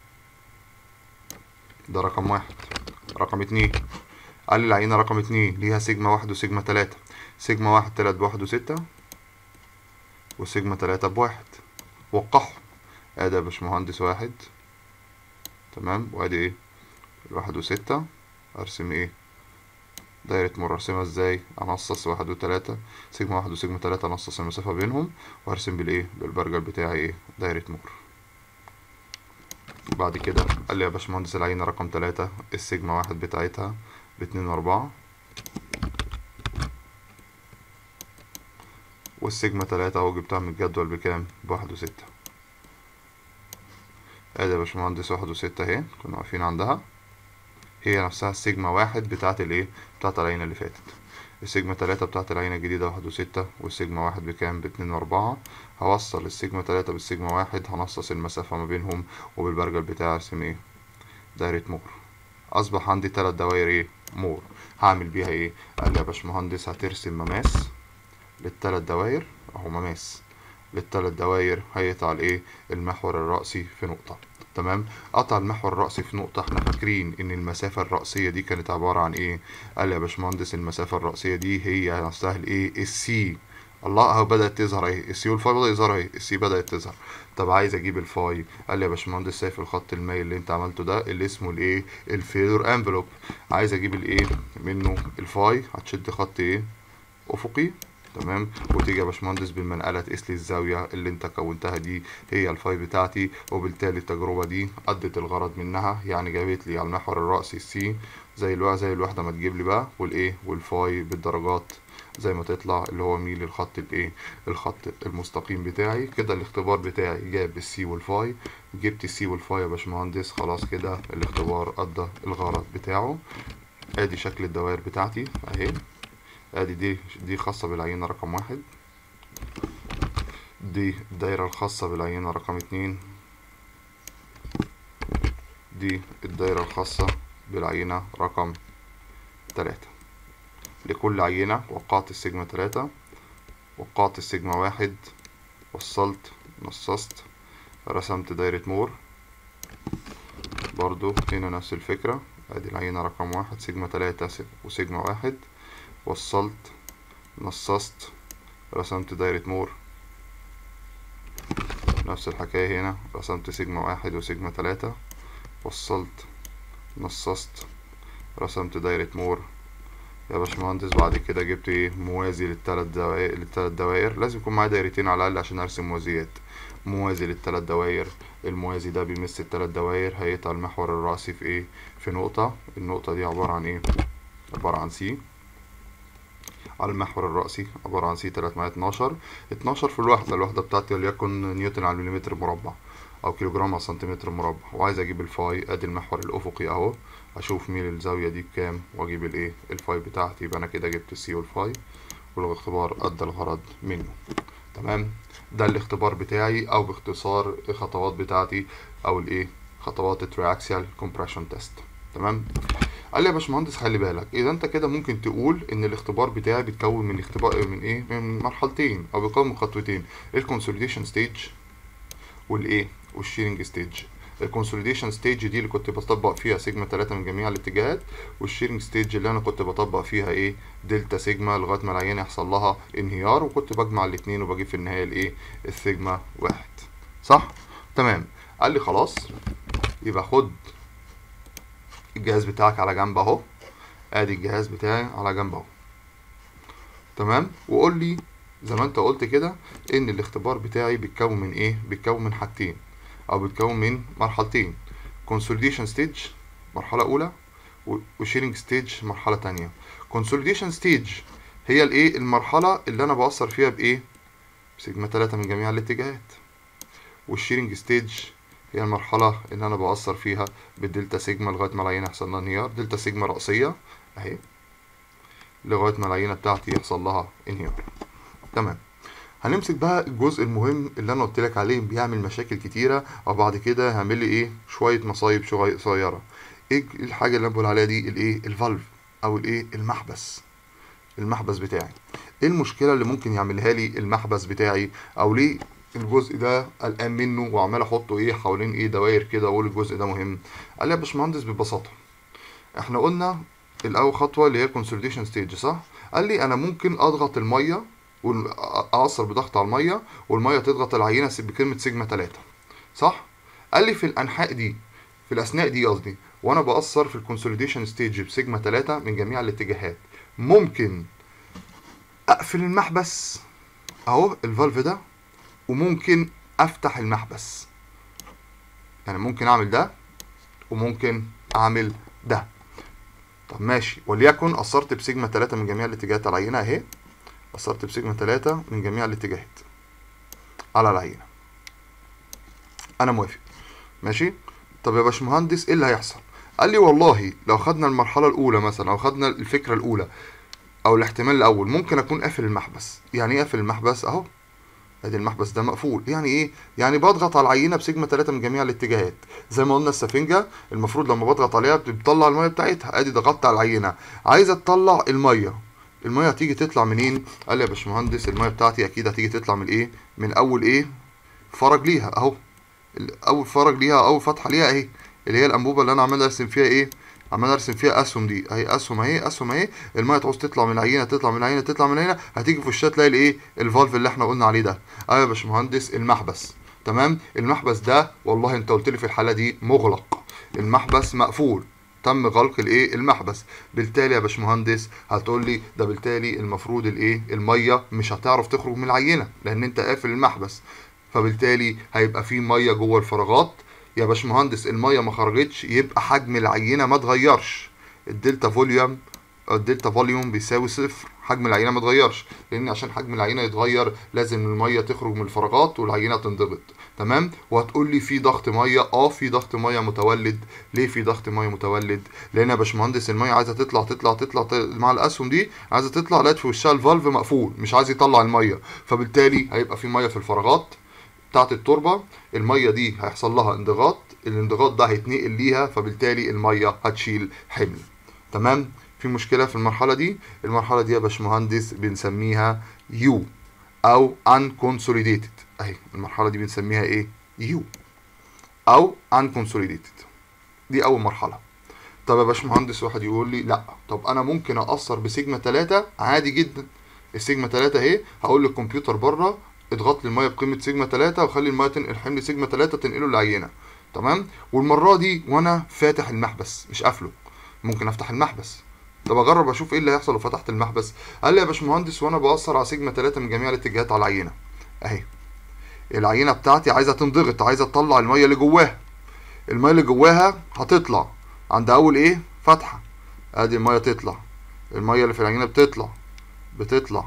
ده رقم واحد رقم اتنين قال لي العينة رقم اتنين ليها سيجما واحد وسيجما تلاتة سيجما واحد تلات بواحد وستة وسيجما تلاتة بواحد وقعهم ادي يا باشمهندس واحد تمام وادي ايه الواحد وستة ارسم ايه دايرة مور ارسمها ازاي انصص واحد وتلاتة سيجما واحد وسيجما تلاتة انصص المسافة بينهم وارسم بالايه بالبرجل بتاعي ايه دايرة مور بعد كده قال لي يا باشمهندس العينة رقم تلاتة السيجما واحد بتاعتها باتنين واربعة والسيجما تلاتة اهو جبتها من الجدول بكام بواحد وستة ادي يا باشمهندس واحد وستة اهي كنا واقفين عندها هي نفسها السيجما واحد بتاعت الايه بتاعت العينة اللي فاتت السيجما تلاتة بتاعت العينة الجديدة واحد وستة والسيجما واحد بكام باتنين واربعة هوصل السيجما تلاتة بالسيجما واحد هنصص المسافة ما بينهم وبالبرجل بتاعي ارسم ايه دايرة مور اصبح عندي تلات دواير ايه مور هعمل بيها ايه قال لي يا باشمهندس هترسم مماس للتلات دواير اهو مماس للتلات دواير هيقطع الايه المحور الرأسي في نقطة تمام قطع المحور الرأسي في نقطة احنا فاكرين ان المسافة الرأسية دي كانت عبارة عن ايه قال لي يا باشمهندس المسافة الرأسية دي هي نفسها الايه السي الله اهو بدأت تظهر اهي السي والفاي بدأ يظهر اهي السي بدأت تظهر طب عايز اجيب الفاي قال لي يا باشمهندس شايف الخط المايل اللي انت عملته ده اللي اسمه الايه الفيلور انفلوب عايز اجيب الايه منه الفاي هتشد خط ايه افقي تمام وتيجي يا باشمهندس بالمنقله تقيس لي الزاويه اللي انت كونتها دي هي الفاي بتاعتي وبالتالي التجربه دي ادت الغرض منها يعني جابت لي على المحور الرأسي السي زي الوا زي الواحده ما تجيب لي بقى والايه والفاي بالدرجات زي ما تطلع اللي هو ميل الخط الايه الخط المستقيم بتاعي كده الاختبار بتاعي جاب السي والفاي جبت السي والفاي يا باشمهندس خلاص كده الاختبار ادى الغرض بتاعه ادي شكل الدوائر بتاعتي اهي ادي دي دي خاصة بالعينة رقم واحد دي الدايرة الخاصة بالعينة رقم اتنين دي الدايرة الخاصة بالعينة رقم تلاتة لكل عينة وقعت السيجما تلاتة وقعت السيجما واحد وصلت نصصت رسمت دايرة مور برضو هنا نفس الفكرة ادي العينة رقم واحد سيجما تلاتة وسيجما واحد وصلت نصصت رسمت دايرة مور نفس الحكاية هنا رسمت سيجما واحد وسيجما تلاتة وصلت نصصت رسمت دايرة مور يا باشمهندس بعد كده جبت ايه موازي للتلات دوائر للتلات دوائر لازم يكون معايا دايرتين على الأقل عشان أرسم موازيات موازي للتلات دوائر الموازي ده بيمس التلات دوائر هيقطع المحور الرأسي في ايه في نقطة النقطة دي عبارة عن ايه عبارة عن سي على المحور الرأسي عبارة عن سي تلات مع اتناشر اتناشر في الوحدة الوحدة بتاعتي وليكن نيوتن على المليمتر مربع أو كيلوجرام على سنتيمتر مربع وعايز أجيب الفاي أدي المحور الأفقي أهو أشوف ميل الزاوية دي بكام وأجيب الإيه الفاي بتاعتي يبقى أنا كده جبت السي والفاي والاختبار أدى الغرض منه تمام ده الاختبار بتاعي أو باختصار الخطوات بتاعتي أو الإيه خطوات الترياكسيال كومبريشن تيست تمام قال لي يا باشمهندس خلي بالك اذا انت كده ممكن تقول ان الاختبار بتاعي بيتكون من اختبار من ايه من مرحلتين او بيتكون من خطوتين الكونسوليديشن ستيج والايه والشيرنج ستيج الكونسوليديشن ستيج دي اللي كنت بطبق فيها سيجما 3 من جميع الاتجاهات والشيرنج ستيج اللي انا كنت بطبق فيها ايه دلتا سيجما لغايه ما العينه يحصل لها انهيار وكنت بجمع الاثنين وبجيب في النهايه الايه السيجما واحد صح تمام قال لي خلاص يبقى خد الجهاز بتاعك على جنب اهو ادي الجهاز بتاعي على جنب اهو تمام وقول لي زي ما انت قلت كده ان الاختبار بتاعي بيتكون من ايه بيتكون من حاجتين او بيتكون من مرحلتين consolidation stage مرحله اولى وشيرنج ستيج مرحله تانية consolidation stage هي الايه المرحله اللي انا بأثر فيها بايه بسيجما 3 من جميع الاتجاهات والشيرنج ستيج هي المرحلة اللي أنا بأثر فيها بالدلتا سيجما لغاية ما العينة يحصل لها انهيار دلتا سيجما رأسية أهي لغاية ما العينة بتاعتي يحصل لها انهيار تمام هنمسك بقى الجزء المهم اللي أنا قلت لك عليه بيعمل مشاكل كتيرة وبعد كده هعمل لي إيه شوية مصايب شوية صغيرة إيه الحاجة اللي أنا بقول عليها دي الإيه الفالف أو الإيه المحبس المحبس بتاعي إيه المشكلة اللي ممكن يعملها لي المحبس بتاعي أو ليه الجزء ده قلقان منه وعمال احطه ايه حوالين ايه دواير كده واقول الجزء ده مهم قال لي يا باشمهندس ببساطه احنا قلنا الاول خطوه اللي هي الكونسوليديشن ستيج صح قال لي انا ممكن اضغط الميه واثر بضغط على الميه والميه تضغط العينه بكلمه سيجما 3 صح قال لي في الانحاء دي في الاثناء دي قصدي وانا باثر في الكونسوليديشن ستيج بسيجما 3 من جميع الاتجاهات ممكن اقفل المحبس اهو الفالف ده وممكن افتح المحبس يعني ممكن اعمل ده وممكن اعمل ده طب ماشي وليكن اثرت بسيجما 3 من جميع الاتجاهات على العينه اهي اثرت بسيجما 3 من جميع الاتجاهات على العينه انا موافق ماشي طب يا باشمهندس ايه اللي هيحصل قال لي والله لو خدنا المرحله الاولى مثلا او خدنا الفكره الاولى او الاحتمال الاول ممكن اكون قافل المحبس يعني ايه قافل المحبس اهو ادي المحبس ده مقفول يعني ايه يعني بضغط على العينه بسيجما 3 من جميع الاتجاهات زي ما قلنا السفنجه المفروض لما بضغط عليها بتطلع الميه بتاعتها ادي ضغطت على العينه عايزه تطلع الميه الميه هتيجي تطلع منين قال لي يا باشمهندس الميه بتاعتي اكيد هتيجي تطلع من ايه من اول ايه فرج ليها اهو اول فرج ليها اول فتحه ليها اهي اللي هي الانبوبه اللي انا عمال ارسم فيها ايه عمال ارسم فيها اسهم دي اهي اسهم اهي اسهم اهي الميه تعوز تطلع من العينه تطلع من العينه تطلع من العينه هتيجي في وشها تلاقي الايه الفالف اللي احنا قلنا عليه ده ايوه يا باشمهندس المحبس تمام المحبس ده والله انت قلت لي في الحاله دي مغلق المحبس مقفول تم غلق الايه المحبس بالتالي يا باشمهندس هتقول لي ده بالتالي المفروض الايه الميه مش هتعرف تخرج من العينه لان انت قافل المحبس فبالتالي هيبقى في ميه جوه الفراغات يا باشمهندس الميه ما خرجتش يبقى حجم العينه ما اتغيرش الدلتا فوليوم الدلتا فوليوم بيساوي صفر حجم العينه ما اتغيرش لان عشان حجم العينه يتغير لازم الميه تخرج من الفراغات والعينه تنضغط تمام وهتقول لي في ضغط ميه اه في ضغط ميه متولد ليه في ضغط ميه متولد لان يا باشمهندس الميه عايزه تطلع تطلع تطلع, تطلع مع الاسهم دي عايزه تطلع لقيت في وشها الفالف مقفول مش عايز يطلع الميه فبالتالي هيبقى في ميه في الفراغات بتاعت التربه الميه دي هيحصل لها انضغاط الانضغاط ده هيتنقل ليها فبالتالي الميه هتشيل حمل تمام في مشكله في المرحله دي المرحله دي يا باشمهندس بنسميها يو او unconsolidated اهي المرحله دي بنسميها ايه يو او unconsolidated دي اول مرحله طب يا باشمهندس واحد يقول لي لا طب انا ممكن اقصر بسيجما 3 عادي جدا السيجما 3 اهي هقول للكمبيوتر بره اضغط لي الميه بقيمه سيجما 3 وخلي الميه تنقل حمل سيجما 3 تنقله للعينه تمام والمره دي وانا فاتح المحبس مش قافله ممكن افتح المحبس طب اجرب اشوف ايه اللي هيحصل لو فتحت المحبس قال لي يا باشمهندس وانا باثر على سيجما 3 من جميع الاتجاهات على العينه اهي العينه بتاعتي عايزه تنضغط عايزه تطلع الميه اللي جواها الميه اللي جواها هتطلع عند اول ايه فتحه ادي الميه تطلع الميه اللي في العينه بتطلع بتطلع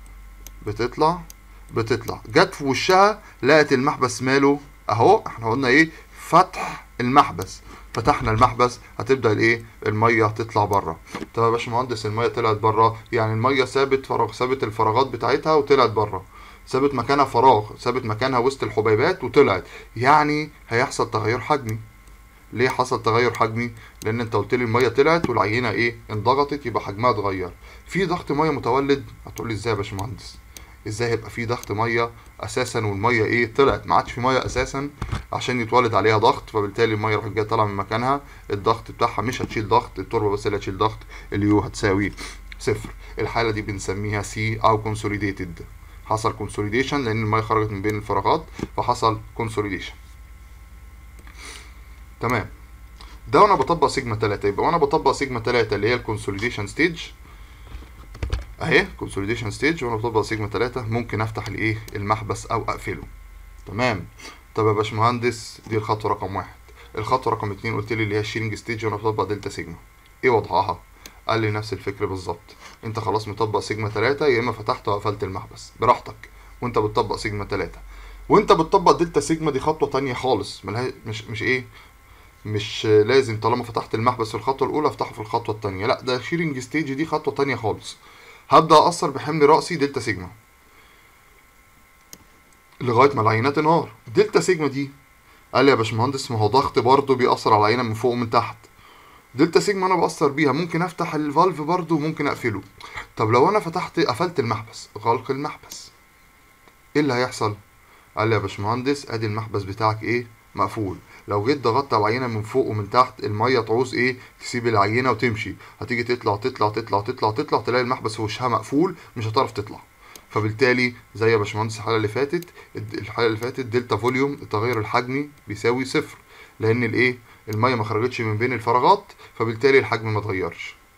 بتطلع بتطلع جت في وشها لقت المحبس ماله اهو احنا قلنا ايه فتح المحبس فتحنا المحبس هتبدا الايه الميه تطلع بره طب يا باشمهندس الميه طلعت بره يعني الميه سابت فراغ سابت الفراغات بتاعتها وطلعت بره سابت مكانها فراغ سابت مكانها وسط الحبيبات وطلعت يعني هيحصل تغير حجمي ليه حصل تغير حجمي لان انت قلت لي الميه طلعت والعينه ايه انضغطت يبقى حجمها اتغير في ضغط ميه متولد هتقول لي ازاي يا باشمهندس ازاي هيبقى في ضغط ميه اساسا والميه ايه طلعت ما عادش في ميه اساسا عشان يتولد عليها ضغط فبالتالي الميه راحت جايه طالعه من مكانها الضغط بتاعها مش هتشيل ضغط التربه بس اللي هتشيل ضغط اليو هتساوي صفر الحاله دي بنسميها سي او كونسوليديتد حصل كونسوليديشن لان الميه خرجت من بين الفراغات فحصل كونسوليديشن تمام ده وانا بطبق سيجما 3 يبقى وانا بطبق سيجما 3 اللي هي الكونسوليديشن ستيج اهي كونسوليديشن ستيج وانا بطبق سيجما 3 ممكن افتح الايه المحبس او اقفله تمام طب يا باشمهندس دي الخطوه رقم واحد الخطوه رقم اتنين قلت لي اللي هي الشيرنج ستيج وانا بطبق دلتا سيجما ايه وضعها قال لي نفس الفكره بالظبط انت خلاص مطبق سيجما 3 يا اما فتحت وقفلت المحبس براحتك وانت بتطبق سيجما 3 وانت بتطبق دلتا سيجما دي خطوه تانية خالص ملها مش مش ايه مش لازم طالما فتحت المحبس في الخطوه الاولى افتحه في الخطوه التانية لا ده شيرنج ستيج دي خطوه تانية خالص هبدا اقصر بحمل راسي دلتا سيجما لغايه ما العينه تنهار دلتا سيجما دي قال لي يا باشمهندس ما هو ضغط برضه بيأثر على العينه من فوق ومن تحت دلتا سيجما انا بأثر بيها ممكن افتح الفالف برضه وممكن اقفله طب لو انا فتحت قفلت المحبس غلق المحبس ايه اللي هيحصل قال لي يا باشمهندس ادي المحبس بتاعك ايه مقفول لو جيت ضغطت على العينه من فوق ومن تحت الميه تعوز ايه تسيب العينه وتمشي هتيجي تطلع تطلع تطلع تطلع تطلع تلاقي المحبس في وشها مقفول مش هتعرف تطلع فبالتالي زي يا باشمهندس الحاله اللي فاتت الحاله اللي فاتت دلتا فوليوم التغير الحجمي بيساوي صفر لان الايه الميه ما خرجتش من بين الفراغات فبالتالي الحجم ما اتغيرش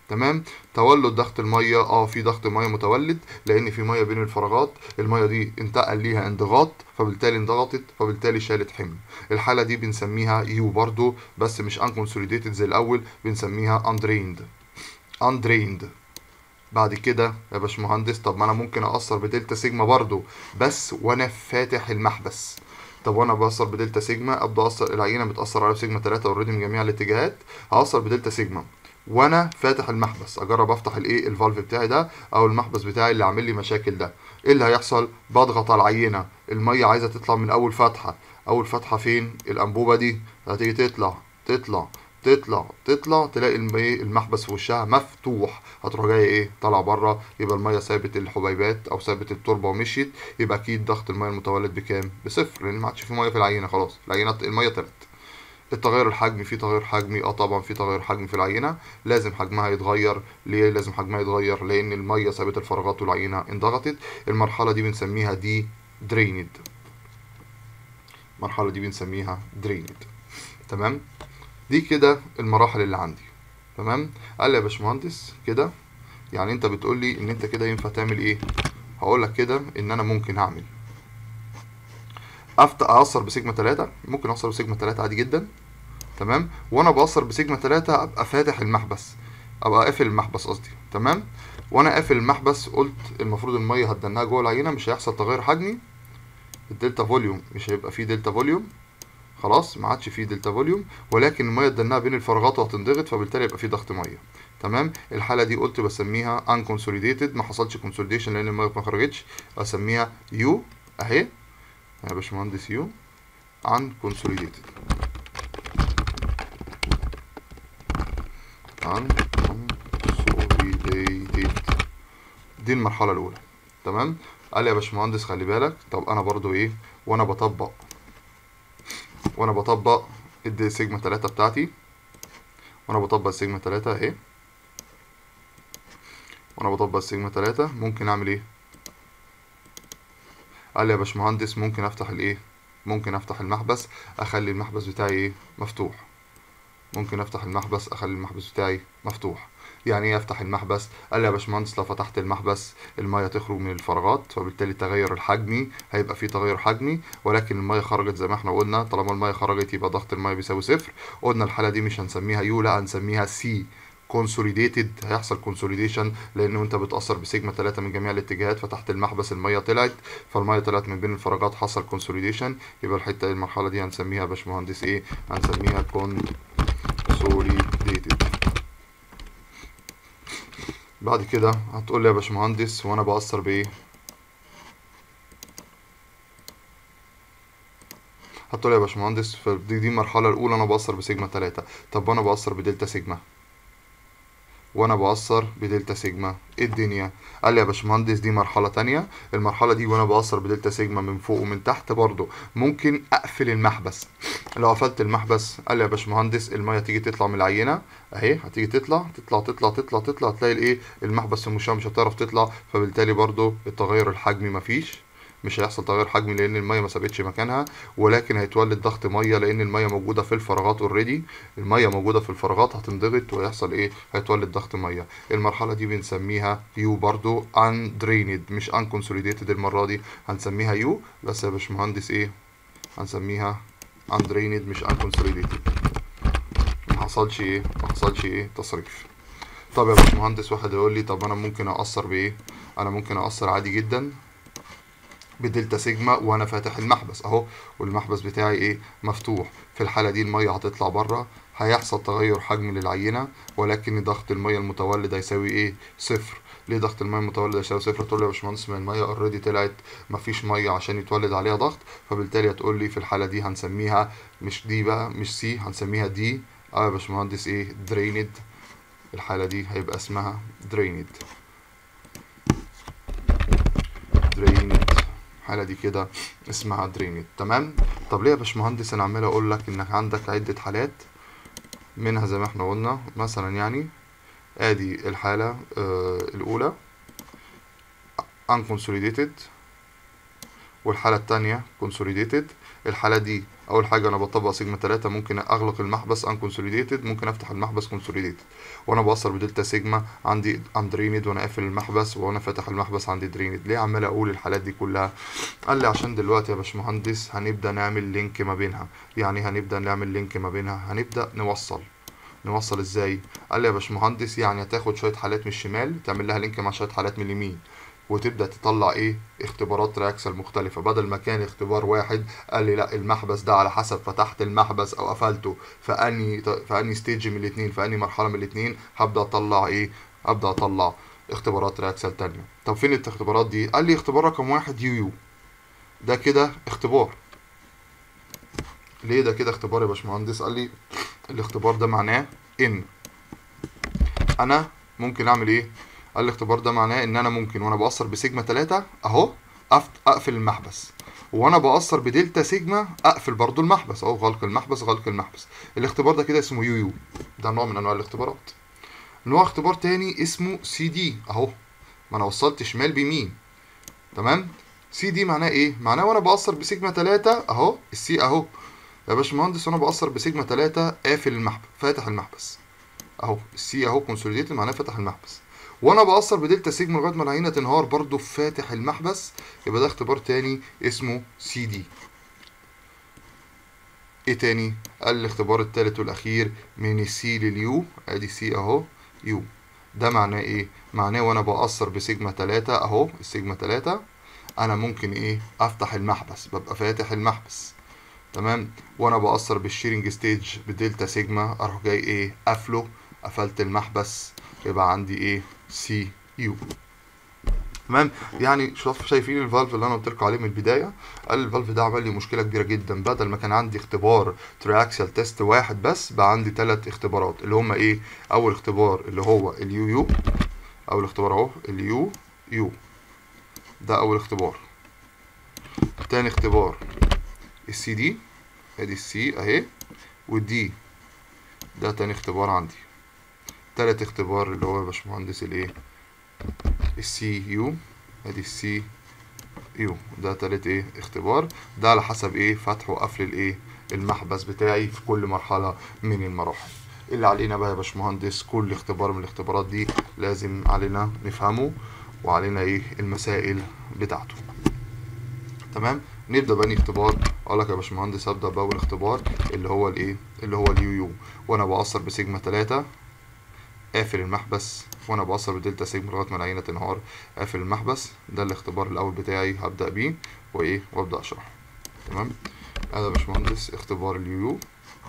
تمام تولد ضغط الميه اه في ضغط ميه متولد لان في ميه بين الفراغات الميه دي انتقل ليها انضغاط فبالتالي انضغطت فبالتالي شالت حمل الحاله دي بنسميها يو برضو بس مش unconsolidated زي الاول بنسميها undrained undrained بعد كده يا باشمهندس طب ما انا ممكن اقصر بدلتا سيجما برضو بس وانا فاتح المحبس طب وانا بأثر بدلتا سيجما ابدا اقصر العينه متاثر عليها بسيجما 3 اوريدي من جميع الاتجاهات هقصر بدلتا سيجما وانا فاتح المحبس اجرب افتح الايه الفالف بتاعي ده او المحبس بتاعي اللي عامل لي مشاكل ده ايه اللي هيحصل بضغط على العينه الميه عايزه تطلع من اول فتحه اول فتحه فين الانبوبه دي هتيجي تطلع تطلع تطلع تطلع تلاقي الم- إيه المحبس في وشها مفتوح هتروح جايه ايه طالعه بره يبقى الميه سابت الحبيبات او سابت التربه ومشيت يبقى اكيد ضغط الميه المتولد بكام بصفر لان ما عادش في ميه في العينه خلاص العينه الميه طلعت التغير الحجمي في تغير حجمي اه طبعا في تغير حجمي في العينه لازم حجمها يتغير ليه لازم حجمها يتغير لان الميه سابت الفراغات والعينه انضغطت المرحله دي بنسميها دي دريند المرحله دي بنسميها دريند تمام دي كده المراحل اللي عندي تمام قال لي يا باشمهندس كده يعني انت بتقول لي ان انت كده ينفع تعمل ايه هقول لك كده ان انا ممكن اعمل افتح اقصر بسيجما 3 ممكن اقصر بسيجما 3 عادي جدا تمام وانا بقصر بسيجما 3 ابقى فاتح المحبس ابقى قافل المحبس قصدي تمام وانا قافل المحبس قلت المفروض الميه هتدنها جوه العينه مش هيحصل تغير حجمي الدلتا فوليوم مش هيبقى فيه دلتا فوليوم خلاص ما عادش فيه دلتا فوليوم ولكن الميه اتدنها بين الفراغات وهتنضغط فبالتالي يبقى فيه ضغط ميه تمام الحاله دي قلت بسميها unconsolidated ما حصلش consolidation لان الميه ما خرجتش اسميها يو اهي يا باشمهندس يو unconsolidated unconsolidated دي المرحله الاولى تمام قال لي يا باشمهندس خلي بالك طب انا برضو ايه وانا بطبق وانا بطبق ادي سيجما 3 بتاعتي وانا بطبق السيجما 3 اهي وانا بطبق السيجما 3 ممكن اعمل ايه قال لي يا باشمهندس ممكن افتح الايه ممكن افتح المحبس اخلي المحبس بتاعي ايه مفتوح ممكن افتح المحبس اخلي المحبس بتاعي مفتوح يعني ايه افتح المحبس قال لي يا باشمهندس لو فتحت المحبس الميه تخرج من الفراغات فبالتالي التغير الحجمي هيبقى فيه تغير حجمي ولكن الميه خرجت زي ما احنا قلنا طالما الميه خرجت يبقى ضغط الميه بيساوي صفر قلنا الحاله دي مش هنسميها يو لا هنسميها سي كونسوليديتد هيحصل كونسوليديشن لانه انت بتاثر بسيجما 3 من جميع الاتجاهات فتحت المحبس الميه طلعت فالميه طلعت من بين الفراغات حصل كونسوليديشن يبقى الحته المرحله دي هنسميها يا باشمهندس ايه هنسميها كونسوليديتد بعد كده هتقول لي يا باشمهندس وانا بأثر بايه هتقول لي يا باشمهندس فدي دي المرحله الاولى انا بأثر بسيجما 3 طب وانا بأثر بدلتا سيجما وانا بأثر بدلتا سيجما ايه الدنيا قال لي يا باشمهندس دي مرحله تانية المرحله دي وانا بأثر بدلتا سيجما من فوق ومن تحت برضو ممكن اقفل المحبس لو قفلت المحبس قال لي يا باشمهندس الميه تيجي تطلع من العينه اهي هتيجي تطلع تطلع تطلع تطلع تطلع تلاقي الايه المحبس المشاه مش هتعرف تطلع فبالتالي برضو التغير الحجمي مفيش مش هيحصل تغير حجمي لان الميه ما سابتش مكانها ولكن هيتولد ضغط ميه لان الميه موجوده في الفراغات اوريدي الميه موجوده في الفراغات هتنضغط ويحصل ايه هيتولد ضغط ميه المرحله دي بنسميها يو برضو undreined مش unconsolidated المره دي هنسميها يو بس يا باشمهندس ايه هنسميها undreined مش unconsolidated ما حصلش ايه ما حصلش ايه تصريف طب يا باشمهندس واحد يقول لي طب انا ممكن اقصر بايه انا ممكن اقصر عادي جدا بدلتا سيجما وانا فاتح المحبس اهو والمحبس بتاعي ايه مفتوح في الحاله دي الميه هتطلع بره هيحصل تغير حجم للعينه ولكن ضغط الميه المتولد هيساوي ايه صفر ليه ضغط الميه المتولد هيساوي صفر تقول لي يا باشمهندس ما الميه اوريدي طلعت مفيش ميه عشان يتولد عليها ضغط فبالتالي هتقول لي في الحاله دي هنسميها مش دي بقى مش سي هنسميها دي اه يا باشمهندس ايه دريند الحاله دي هيبقى اسمها دريند دريند الحاله دي كده اسمها دريند تمام طب ليه يا باشمهندس انا عمال اقول لك انك عندك عده حالات منها زي ما احنا قلنا مثلا يعني ادي الحاله آه الاولى unconsolidated والحاله الثانيه consolidated الحاله دي اول حاجه انا بطبق سيجما 3 ممكن اغلق المحبس ان كونسوليديتد ممكن افتح المحبس كونسوليديتد وانا بوصل بدلتا سيجما عندي اندريند وانا قافل المحبس وانا فاتح المحبس عندي دريند ليه عمال اقول الحالات دي كلها قال لي عشان دلوقتي يا باشمهندس هنبدا نعمل لينك ما بينها يعني هنبدا نعمل لينك ما بينها هنبدا نوصل نوصل ازاي قال لي يا باشمهندس يعني هتاخد شويه حالات من الشمال تعمل لها لينك مع شويه حالات من اليمين وتبدا تطلع ايه اختبارات رياكسل مختلفه بدل ما كان اختبار واحد قال لي لا المحبس ده على حسب فتحت المحبس او قفلته فاني فاني ستيج من الاثنين فاني مرحله من الاثنين هبدا اطلع ايه ابدا اطلع اختبارات رياكسل تانية طب فين الاختبارات دي قال لي اختبار رقم واحد يو يو ده كده اختبار ليه ده كده اختبار يا باشمهندس قال لي الاختبار ده معناه ان انا ممكن اعمل ايه قال لي الاختبار ده معناه ان انا ممكن وانا بأثر بسيجما 3 اهو أفت- اقفل المحبس وانا بأثر بدلتا سيجما اقفل برضو المحبس اهو غلق المحبس غلق المحبس الاختبار ده كده اسمه يو يو ده نوع من انواع الاختبارات نوع اختبار تاني اسمه سي دي اهو ما انا وصلت شمال بيمين تمام سي دي معناه ايه معناه وانا بأثر بسيجما 3 اهو السي اهو يا باشمهندس وانا بأثر بسيجما 3 قافل المحبس فاتح المحبس اهو السي اهو كونسوليديتد معناه فاتح المحبس وانا بأثر بدلتا سيجما لغايه ما العينه تنهار برضو فاتح المحبس يبقى ده اختبار تاني اسمه سي دي ايه تاني قال الاختبار التالت والاخير من السي لليو ادي سي اهو يو ده معناه ايه معناه وانا بأثر بسيجما 3 اهو السيجما 3 انا ممكن ايه افتح المحبس ببقى فاتح المحبس تمام وانا بأثر بالشيرنج ستيج بدلتا سيجما اروح جاي ايه قافله قفلت المحبس يبقى عندي ايه سي يو تمام يعني شوف شايفين الفالف اللي انا قلت لكم عليه من البدايه قال الفالف ده عمل لي مشكله كبيره جدا بدل ما كان عندي اختبار ترياكسيال تيست واحد بس بقى عندي ثلاث اختبارات اللي هم ايه اول اختبار اللي هو اليو يو اول اختبار اهو اليو يو ده اول اختبار تاني اختبار السي دي ادي السي اهي والدي ده تاني اختبار عندي تالت اختبار اللي هو يا باشمهندس الايه السي يو ادي السي يو ده تالت ايه اختبار ده على حسب ايه فتح وقفل الايه المحبس بتاعي في كل مرحلة من المراحل اللي علينا بقى يا باشمهندس كل اختبار من الاختبارات دي لازم علينا نفهمه وعلينا ايه المسائل بتاعته تمام نبدا بأني اختبار اقول لك يا باشمهندس ابدا باول اختبار اللي هو الايه اللي هو اليو يو وانا بأثر بسيجما 3 قافل المحبس وانا بأثر بدلتا سيجما لغايه ما العينه تنهار قافل المحبس ده الاختبار الاول بتاعي هبدا بيه وايه وابدا اشرحه تمام هذا يا باشمهندس اختبار اليو يو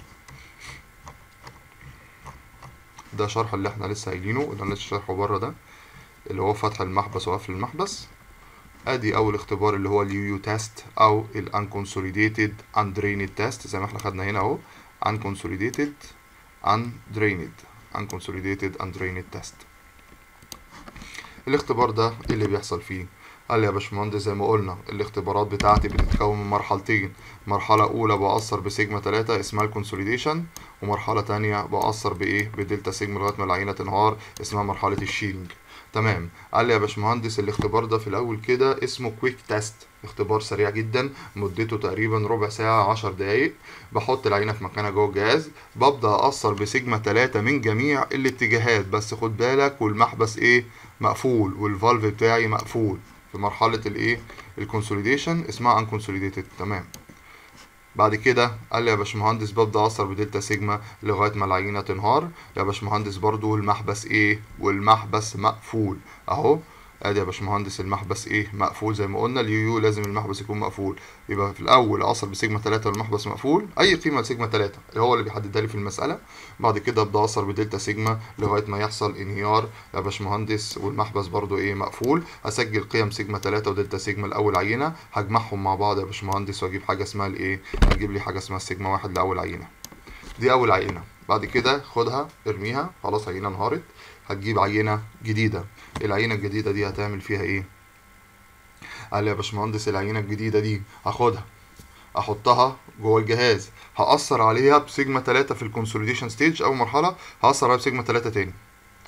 ده شرح اللي احنا لسه قايلينه اللي انا لسه شارحه بره ده اللي هو فتح المحبس وقفل المحبس ادي اول اختبار اللي هو اليو يو تيست او الانكونسوليديتد اندريند تيست زي ما احنا خدنا هنا اهو unconsolidated undrained unconsolidated undrained test الاختبار ده ايه اللي بيحصل فيه قال لي يا باشمهندس زي ما قلنا الاختبارات بتاعتي بتتكون من مرحلتين مرحلة أولى بأثر بسيجما 3 اسمها الكونسوليديشن ومرحلة تانية بأثر بإيه بدلتا سيجما لغاية ما العينة تنهار اسمها مرحلة الشيلنج تمام قال لي يا باشمهندس الاختبار ده في الأول كده اسمه كويك تيست اختبار سريع جدا مدته تقريبا ربع ساعة عشر دقايق بحط العينة في مكانها جوه الجهاز ببدأ أأثر بسيجما 3 من جميع الاتجاهات بس خد بالك والمحبس ايه مقفول والفالف بتاعي مقفول في مرحلة الايه الكونسوليديشن اسمها انكونسوليديتد تمام بعد كده قال لي يا باشمهندس ببدأ أثر بدلتا سيجما لغاية ما العينة تنهار يا باشمهندس برضو المحبس ايه والمحبس مقفول اهو ادي يا باشمهندس المحبس ايه مقفول زي ما قلنا اليو يو لازم المحبس يكون مقفول يبقى في الاول اثر بسيجما 3 والمحبس مقفول اي قيمه لسيجما 3 اللي هو اللي بيحددها لي في المساله بعد كده ابدا اثر بدلتا سيجما لغايه ما يحصل انهيار يا باشمهندس والمحبس برضو ايه مقفول اسجل قيم سيجما 3 ودلتا سيجما لاول عينه هجمعهم مع بعض يا باشمهندس واجيب حاجه اسمها الايه اجيب لي حاجه اسمها سيجما 1 لاول عينه دي اول عينه بعد كده خدها ارميها خلاص عينه انهارت هتجيب عينه جديده العينه الجديده دي هتعمل فيها ايه قال لي يا باشمهندس العينه الجديده دي هاخدها احطها جوه الجهاز هاثر عليها بسيجما 3 في الكونسوليديشن ستيج اول مرحله هاثر عليها بسيجما 3 تاني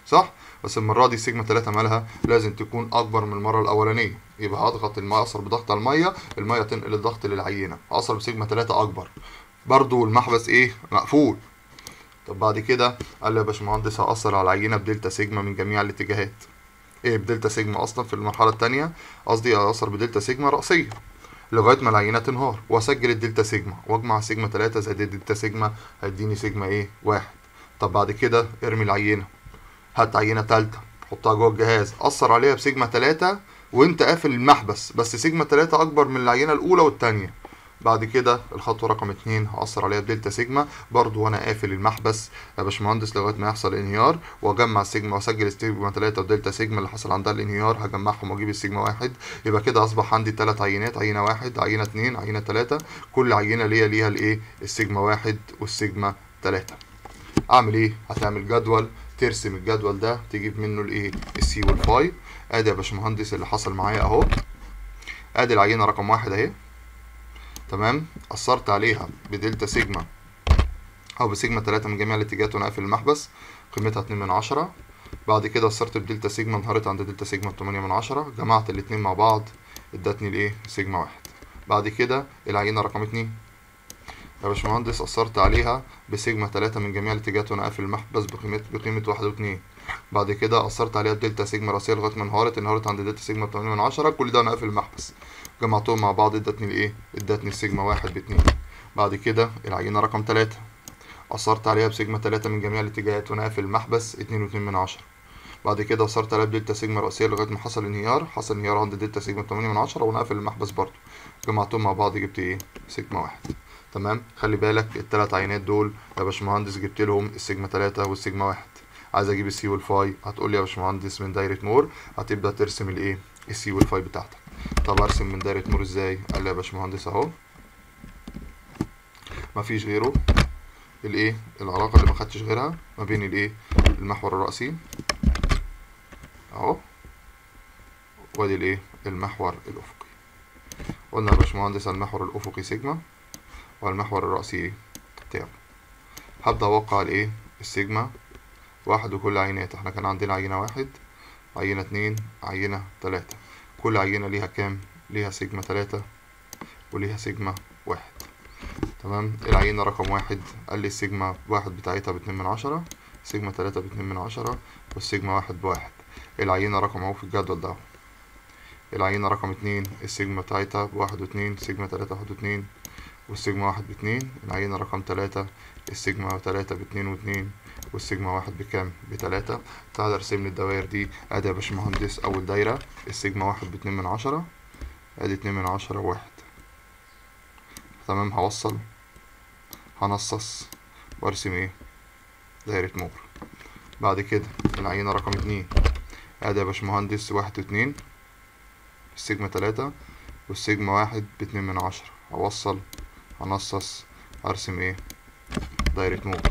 صح بس المره دي سيجما 3 مالها لازم تكون اكبر من المره الاولانيه يبقى هضغط الميه اثر بضغط على الميه الميه تنقل الضغط للعينه اثر بسيجما 3 اكبر برضو المحبس ايه مقفول طب بعد كده قال لي يا باشمهندس هأثر على العينه بدلتا سيجما من جميع الاتجاهات ايه بدلتا سيجما اصلا في المرحله الثانيه قصدي هأثر بدلتا سيجما رأسيه لغايه ما العينه تنهار واسجل الدلتا سيجما واجمع سيجما 3 زائد الدلتا سيجما هيديني سيجما ايه واحد طب بعد كده ارمي العينه هات عينه تالتة حطها جوه الجهاز اثر عليها بسيجما 3 وانت قافل المحبس بس سيجما 3 اكبر من العينه الاولى والثانيه بعد كده الخطوه رقم اتنين هأثر عليها بدلتا سيجما برضو وانا قافل المحبس يا باشمهندس لغايه ما يحصل انهيار واجمع السيجما واسجل السيجما 3 ودلتا سيجما اللي حصل عندها الانهيار هجمعهم واجيب السيجما واحد يبقى كده اصبح عندي ثلاث عينات عينه واحد عينه اتنين عينه تلاته كل عينه ليها ليها الايه السيجما واحد والسيجما تلاته اعمل ايه هتعمل جدول ترسم الجدول ده تجيب منه الايه السي والفاي ادي يا باشمهندس اللي حصل معايا اهو ادي العينه رقم واحد اهي تمام اثرت عليها بدلتا سيجما او بسيجما 3 من جميع الاتجاهات وانا قافل المحبس قيمتها 2 من 10 بعد كده اثرت بدلتا سيجما انهارت عند دلتا سيجما 8 من 10 جمعت الاتنين مع بعض ادتني الايه سيجما واحد بعد كده العينه رقم 2 يا باشمهندس اثرت عليها بسيجما 3 من جميع الاتجاهات وانا قافل المحبس بقيمه بقيمه واحد واتنين بعد كده اثرت عليها بدلتا سيجما راسيه لغايه ما انهارت انهارت عند دلتا سيجما 8 من 10 كل ده انا قافل المحبس جمعتهم مع بعض ادتني الايه ادتني السيجما واحد باتنين بعد كده العينه رقم 3 اثرت عليها بسيجما 3 من جميع الاتجاهات وانا قافل المحبس اتنين واتنين من 10 بعد كده اثرت عليها بدلتا سيجما راسيه لغايه ما حصل انهيار حصل انهيار عند دلتا سيجما 8 من 10 وانا قافل المحبس برضو جمعتهم مع بعض جبت ايه سيجما واحد تمام خلي بالك التلات عينات دول يا باشمهندس جبت لهم السيجما 3 والسيجما واحد عايز اجيب السي والفاي هتقول لي يا باشمهندس من دايره مور هتبدا ترسم الايه السي والفاي بتاعتك طب ارسم من دايره مور ازاي قال لي يا باشمهندس اهو مفيش غيره الايه العلاقه اللي ما خدتش غيرها ما بين الايه المحور الرأسي اهو وادي الايه المحور الافقي قلنا يا باشمهندس المحور الافقي سيجما والمحور الرأسي ايه تاو هبدأ اوقع الايه السيجما واحد وكل عينات احنا كان عندنا عينة واحد عينة اتنين عينة تلاتة كل عينة ليها كام ليها سيجما تلاتة وليها سيجما واحد تمام العينة رقم واحد قال لي السيجما واحد بتاعتها باتنين من عشرة سيجما تلاتة باتنين من عشرة والسيجما واحد بواحد العينة رقم اهو في الجدول ده العينة رقم اتنين السيجما بتاعتها بواحد واتنين سيجما تلاتة واحد واتنين والسيجما واحد باتنين العينة رقم تلاتة السيجما تلاتة باتنين واتنين والسيجما واحد بكام؟ بتلاتة تعالى ارسم لي الدوائر دي ادي يا باشمهندس اول دايرة السيجما واحد باتنين من عشرة ادي اتنين من عشرة واحد تمام هوصل هنصص وارسم ايه؟ دايرة مور بعد كده العينة رقم اتنين ادي يا باشمهندس واحد واتنين السيجما تلاتة والسيجما واحد باتنين من عشرة هوصل هنصص ارسم ايه دايرة مور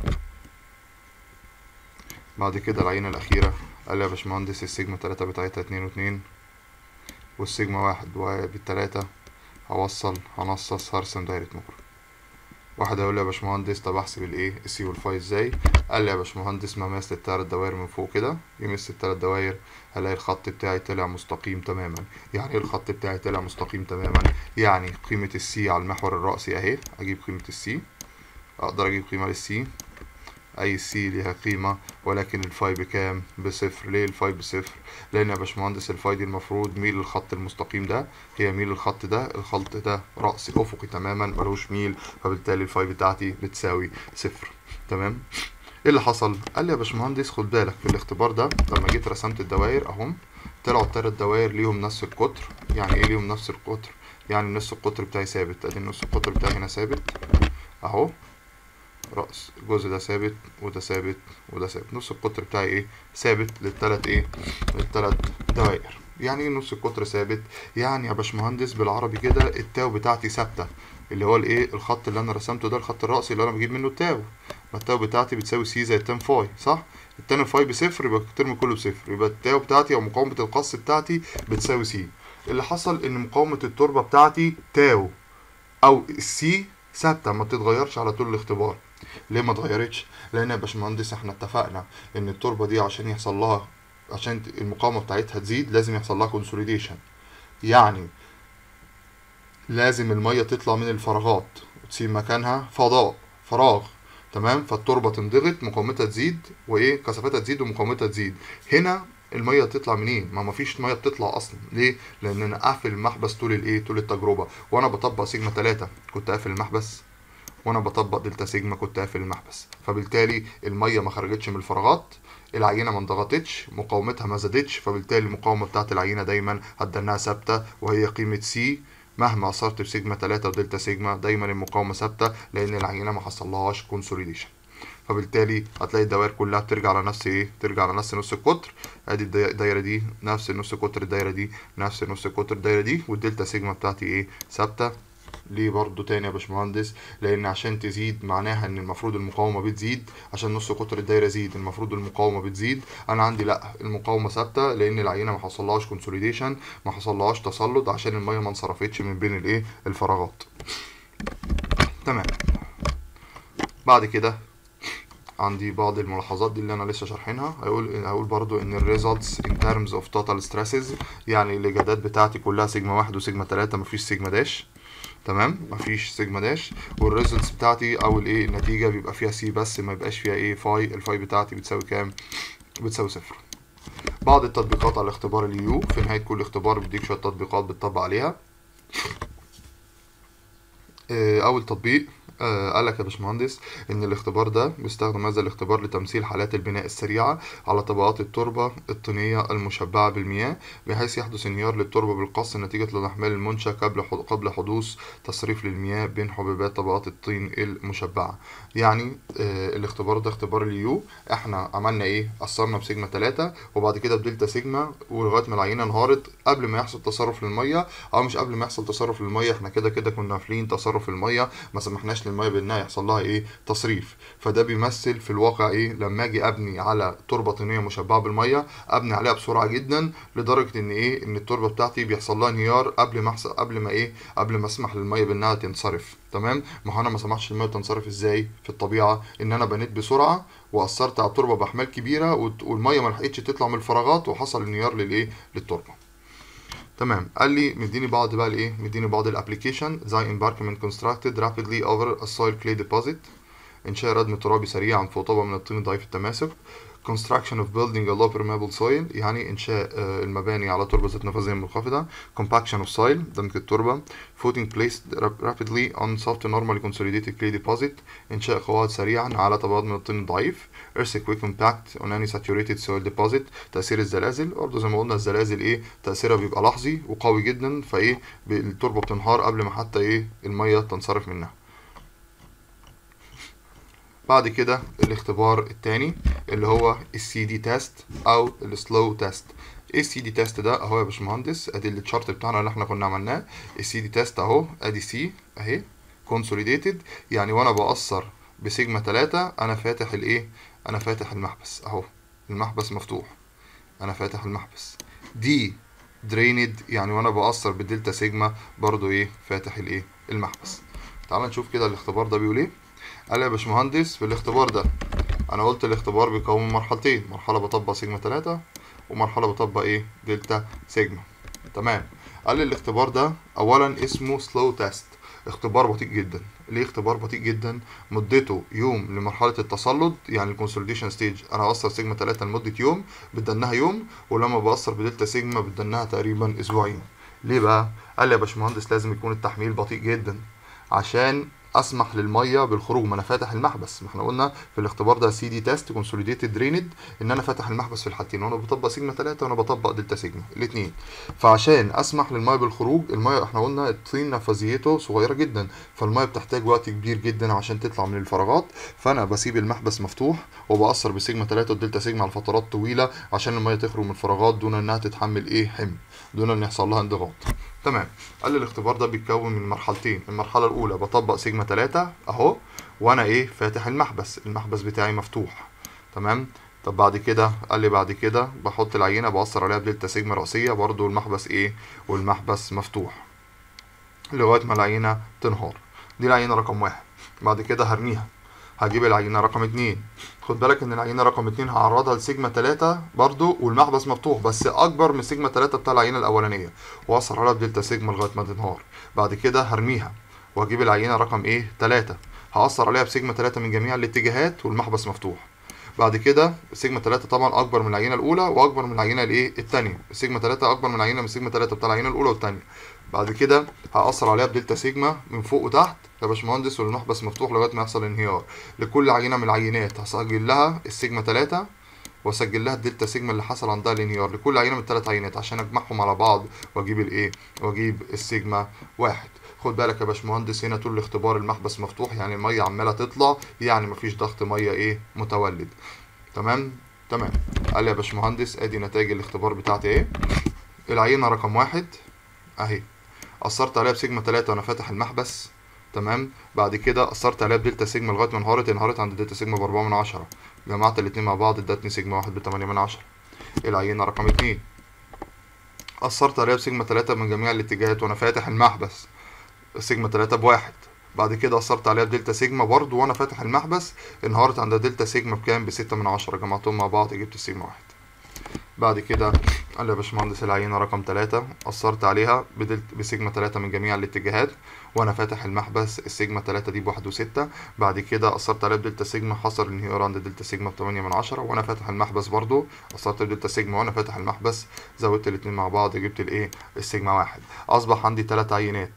بعد كده العينة الأخيرة قال لي يا باشمهندس السيجما تلاتة بتاعتها اتنين واتنين والسيجما واحد بالتلاتة هوصل هنصص هرسم دايرة مور واحد هيقول لي يا باشمهندس طب احسب الايه السي والفاي ازاي قال لي يا باشمهندس مقاس التلات دوائر من فوق كده يمس التلات دوائر هلاقي الخط بتاعي طلع مستقيم تماما يعني ايه الخط بتاعي طلع مستقيم تماما يعني قيمة السي على المحور الرأسي اهي اجيب قيمة السي اقدر اجيب قيمة للسي اي سي ليها قيمة ولكن الفاي بكام بصفر ليه الفاي بصفر لان يا باشمهندس الفاي دي المفروض ميل الخط المستقيم ده هي ميل الخط ده الخط ده رأسي افقي تماما ملوش ميل فبالتالي الفاي بتاعتي بتساوي صفر تمام ايه اللي حصل قال لي يا باشمهندس خد بالك في الاختبار ده لما جيت رسمت الدوائر اهم طلعوا التلات دوائر ليهم نفس القطر يعني ايه ليهم نفس القطر يعني نص القطر بتاعي ثابت ادي نص القطر بتاعي هنا ثابت اهو رأس الجزء ده ثابت وده ثابت وده ثابت نص القطر بتاعي ايه ثابت للتلات ايه للتلات دوائر يعني ايه نص القطر ثابت يعني يا باشمهندس بالعربي كده التاو بتاعتي ثابته اللي هو الايه الخط اللي انا رسمته ده الخط الرأسي اللي انا بجيب منه التاو التاو بتاعتي بتساوي سي زي التان فاي صح التان فاي بصفر يبقى الترم كله بصفر يبقى التاو بتاعتي او مقاومه القص بتاعتي بتساوي سي اللي حصل ان مقاومه التربه بتاعتي تاو او السي ثابته ما بتتغيرش على طول الاختبار ليه ما اتغيرتش لان يا باشمهندس احنا اتفقنا ان التربه دي عشان يحصل لها عشان المقاومه بتاعتها تزيد لازم يحصل لها كونسوليديشن يعني لازم الميه تطلع من الفراغات وتسيب مكانها فضاء فراغ تمام فالتربه تنضغط مقاومتها تزيد وايه كثافتها تزيد ومقاومتها تزيد هنا الميه تطلع منين ما مفيش ميه بتطلع اصلا ليه لان انا قافل المحبس طول الايه طول التجربه وانا بطبق سيجما 3 كنت قافل المحبس وانا بطبق دلتا سيجما كنت قافل المحبس فبالتالي الميه ما خرجتش من الفراغات العينه ما انضغطتش مقاومتها ما زادتش فبالتالي المقاومه بتاعت العينه دايما هتدنها ثابته وهي قيمه سي مهما اثرت بسيجما 3 ودلتا سيجما دايما المقاومه ثابته لان العينه ما حصلهاش كونسوليديشن فبالتالي هتلاقي الدوائر كلها بترجع على نفس ايه ترجع على نفس نص القطر ادي الدايره دي نفس نص قطر الدايره دي نفس نص قطر الدايره دي والدلتا سيجما بتاعتي ايه ثابته ليه برضو تاني يا باشمهندس لان عشان تزيد معناها ان المفروض المقاومه بتزيد عشان نص قطر الدايره يزيد المفروض المقاومه بتزيد انا عندي لا المقاومه ثابته لان العينه ما حصلهاش كونسوليديشن ما حصلهاش تصلد عشان الميه ما انصرفتش من بين الايه الفراغات تمام بعد كده عندي بعض الملاحظات دي اللي انا لسه شارحينها هقول هقول برضو ان الريزلتس ان ترمز اوف توتال ستريسز يعني الاجابات بتاعتي كلها سيجما واحد وسيجما تلاتة مفيش سيجما داش تمام مفيش سيجما داش والريزلتس بتاعتي او الايه النتيجه بيبقى فيها سي بس ما يبقاش فيها ايه فاي الفاي بتاعتي بتساوي كام بتساوي صفر بعض التطبيقات على اختبار اليو في نهايه كل اختبار بيديك شويه تطبيقات بتطبق عليها اول تطبيق آه قال لك يا باشمهندس ان الاختبار ده بيستخدم هذا الاختبار لتمثيل حالات البناء السريعه على طبقات التربه الطينيه المشبعه بالمياه بحيث يحدث انهيار للتربه بالقص نتيجه للاحمال المنشا قبل قبل حدوث تصريف للمياه بين حبيبات طبقات الطين المشبعه يعني آه الاختبار ده اختبار اليو احنا عملنا ايه اثرنا بسيجما 3 وبعد كده بدلتا سيجما ولغايه ما العينه انهارت قبل ما يحصل تصرف للميه او مش قبل ما يحصل تصرف للميه احنا كده كده كنا قافلين تصرف الميه ما سمحناش للميه بانها يحصل لها ايه تصريف فده بيمثل في الواقع ايه لما اجي ابني على تربه طينيه مشبعه بالميه ابني عليها بسرعه جدا لدرجه ان ايه ان التربه بتاعتي بيحصل لها انهيار قبل ما يحصل قبل ما ايه قبل ما اسمح للميه بانها تنصرف تمام ما هو انا ما سمحتش للميه تنصرف ازاي في الطبيعه ان انا بنيت بسرعه واثرت على التربه باحمال كبيره والميه ما لحقتش تطلع من الفراغات وحصل انهيار للايه للتربه تمام قال لي مديني بعض بقى الايه مديني بعض الابلكيشن زي embarkment constructed rapidly over a soil clay deposit انشاء ردم ترابي سريعا فوق طبقه من الطين ضعيف التماسك construction of building a low permeable soil يعني انشاء المباني على تربه ذات نفاذيه منخفضه compaction of soil دمج التربه footing placed rapidly on soft normally consolidated clay deposit انشاء قواعد سريعا على طبقات من الطين الضعيف earthquake impact on any saturated soil deposit تأثير الزلازل برضه زي ما قلنا الزلازل ايه تأثيرها بيبقى لحظي وقوي جدا فايه التربه بتنهار قبل ما حتى ايه الميه تنصرف منها بعد كده الاختبار التاني اللي هو السي دي تيست او السلو تيست ايه السي دي تيست ده اهو يا باشمهندس ادي التشارت بتاعنا اللي احنا كنا عملناه السي دي تيست اهو ادي سي اهي كونسوليديتد يعني وانا بأثر بسيجما 3 انا فاتح الايه انا فاتح المحبس اهو المحبس مفتوح انا فاتح المحبس دي دريند يعني وانا بأثر بالدلتا سيجما برضو ايه فاتح الايه المحبس تعال نشوف كده الاختبار ده بيقول ايه قال يا باشمهندس في الاختبار ده انا قلت الاختبار بيكون من مرحلتين مرحله بطبق سيجما 3 ومرحله بطبق ايه دلتا سيجما تمام قال لي الاختبار ده اولا اسمه سلو تيست اختبار بطيء جدا ليه اختبار بطيء جدا مدته يوم لمرحله التصلد يعني الكونسوليديشن ستيج انا هاثر سيجما 3 لمده يوم بدنها يوم ولما باثر بدلتا سيجما بدنها تقريبا اسبوعين ليه بقى قال لي يا باشمهندس لازم يكون التحميل بطيء جدا عشان اسمح للميه بالخروج ما انا فاتح المحبس ما احنا قلنا في الاختبار ده سي دي تيست كونسوليديتد دريند ان انا فاتح المحبس في الحالتين وانا بطبق سيجما 3 وانا بطبق دلتا سيجما الاثنين فعشان اسمح للميه بالخروج الميه احنا قلنا الطين نفاذيته صغيره جدا فالميه بتحتاج وقت كبير جدا عشان تطلع من الفراغات فانا بسيب المحبس مفتوح وباثر بسيجما 3 ودلتا سيجما على فترات طويله عشان الميه تخرج من الفراغات دون انها تتحمل ايه حمل دون ان يحصل لها انضغاط تمام قال لي الاختبار ده بيتكون من مرحلتين المرحله الاولى بطبق سيجما 3 اهو وانا ايه فاتح المحبس المحبس بتاعي مفتوح تمام طب بعد كده قال لي بعد كده بحط العينه باثر عليها بدلتا سيجما راسيه برضو المحبس ايه والمحبس مفتوح لغايه ما العينه تنهار دي العينه رقم واحد بعد كده هرميها هجيب العينه رقم اتنين خد بالك ان العينه رقم اتنين هعرضها لسيجما تلاتة برضو والمحبس مفتوح بس اكبر من سيجما تلاتة بتاع العينه الاولانيه واثر عليها بدلتا سيجما لغايه ما تنهار بعد كده هرميها واجيب العينه رقم ايه تلاتة هأثر عليها بسيجما تلاتة من جميع الاتجاهات والمحبس مفتوح بعد كده سيجما 3 طبعا اكبر من العينه الاولى واكبر من العينه الايه الثانيه سيجما 3 اكبر من العينه من سيجما 3 بتاع العينه الاولى والثانيه بعد كده هاثر عليها بدلتا سيجما من فوق وتحت يا باشمهندس والمحبس مفتوح لغايه ما يحصل انهيار لكل عينه من العينات هسجل لها السيجما 3 واسجل لها الدلتا سيجما اللي حصل عندها الانهيار لكل عينه من الثلاث عينات عشان اجمعهم على بعض واجيب الايه واجيب السيجما واحد خد بالك يا باشمهندس هنا طول الاختبار المحبس مفتوح يعني الميه عماله تطلع يعني مفيش ضغط ميه ايه متولد تمام تمام قال لي يا باشمهندس ادي نتائج الاختبار بتاعتي ايه العينه رقم واحد اهي اثرت عليها بسيجما 3 وانا فاتح المحبس تمام بعد كده اثرت عليها بدلتا سيجما لغايه ما انهارت انهارت عند دلتا سيجما ب 4 من 10 جمعت الاتنين مع بعض ادتني سيجما 1 ب 8 من 10 العينه رقم اتنين اثرت عليها بسيجما 3 من جميع الاتجاهات وانا فاتح المحبس سيجما 3 بواحد بعد كده اثرت عليها بدلتا سيجما برضو وانا فاتح المحبس انهارت عند دلتا سيجما بكام بستة من عشرة جمعتهم مع بعض جبت السيجما واحد بعد كده قال لي يا باشمهندس العينة رقم تلاتة أثرت عليها بدلت بسيجما تلاتة من جميع الاتجاهات وأنا فاتح المحبس السيجما تلاتة دي بواحد وستة بعد كده أثرت عليها بدلتا سيجما حصل انهيار عند دلتا سيجما بتمانية من عشرة وأنا فاتح المحبس برضو أثرت بدلتا سيجما وأنا فاتح المحبس زودت الاتنين مع بعض جبت الإيه السيجما واحد أصبح عندي تلات عينات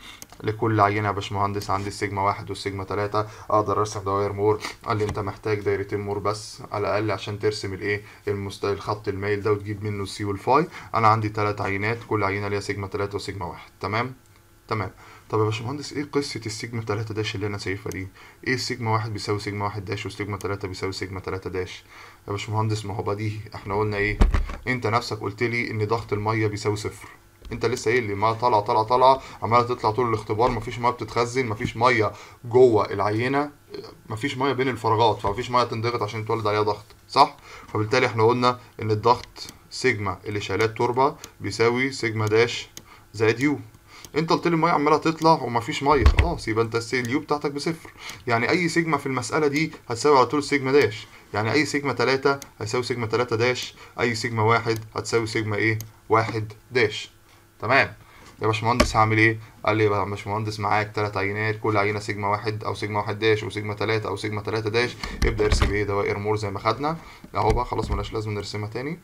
لكل عينة يا باشمهندس عندي السيجما واحد والسيجما تلاتة اقدر ارسم دوائر مور قال لي انت محتاج دايرتين مور بس على الاقل عشان ترسم الايه المست... الخط المايل ده وتجيب منه السي والفاي انا عندي تلات عينات كل عينة ليها سيجما تلاتة وسيجما واحد تمام تمام طب يا باشمهندس ايه قصة السيجما تلاتة داش اللي انا شايفها دي؟ ايه السيجما واحد بيساوي سيجما واحد داش وسيجما تلاتة بيساوي سيجما تلاتة داش؟ يا باشمهندس ما هو بديهي احنا قلنا ايه؟ انت نفسك قلت لي ان ضغط المية بيساوي صفر انت لسه قايل لي ما طالعه طالعه طالعه عماله تطلع طول الاختبار مفيش ميه بتتخزن مفيش ميه جوه العينه مفيش ميه بين الفراغات فمفيش ميه تنضغط عشان تولد عليها ضغط صح فبالتالي احنا قلنا ان الضغط سيجما اللي شايلاه التربه بيساوي سيجما داش زائد يو انت قلت لي الميه عماله تطلع ومفيش ميه خلاص يبقى انت اليو بتاعتك بصفر يعني اي سيجما في المساله دي هتساوي على طول سيجما داش يعني اي سيجما 3 هيساوي سيجما 3 داش اي سيجما واحد هتساوي سيجما ايه واحد داش تمام يا باشمهندس هعمل ايه؟ قال لي يا باشمهندس معاك تلات عينات كل عينة سيجما واحد أو سيجما واحد داش وسيجما تلاتة أو سيجما تلاتة داش ابدأ ارسم ايه دوائر مور زي ما خدنا أهو بقى خلاص ملهاش لازم نرسمها تاني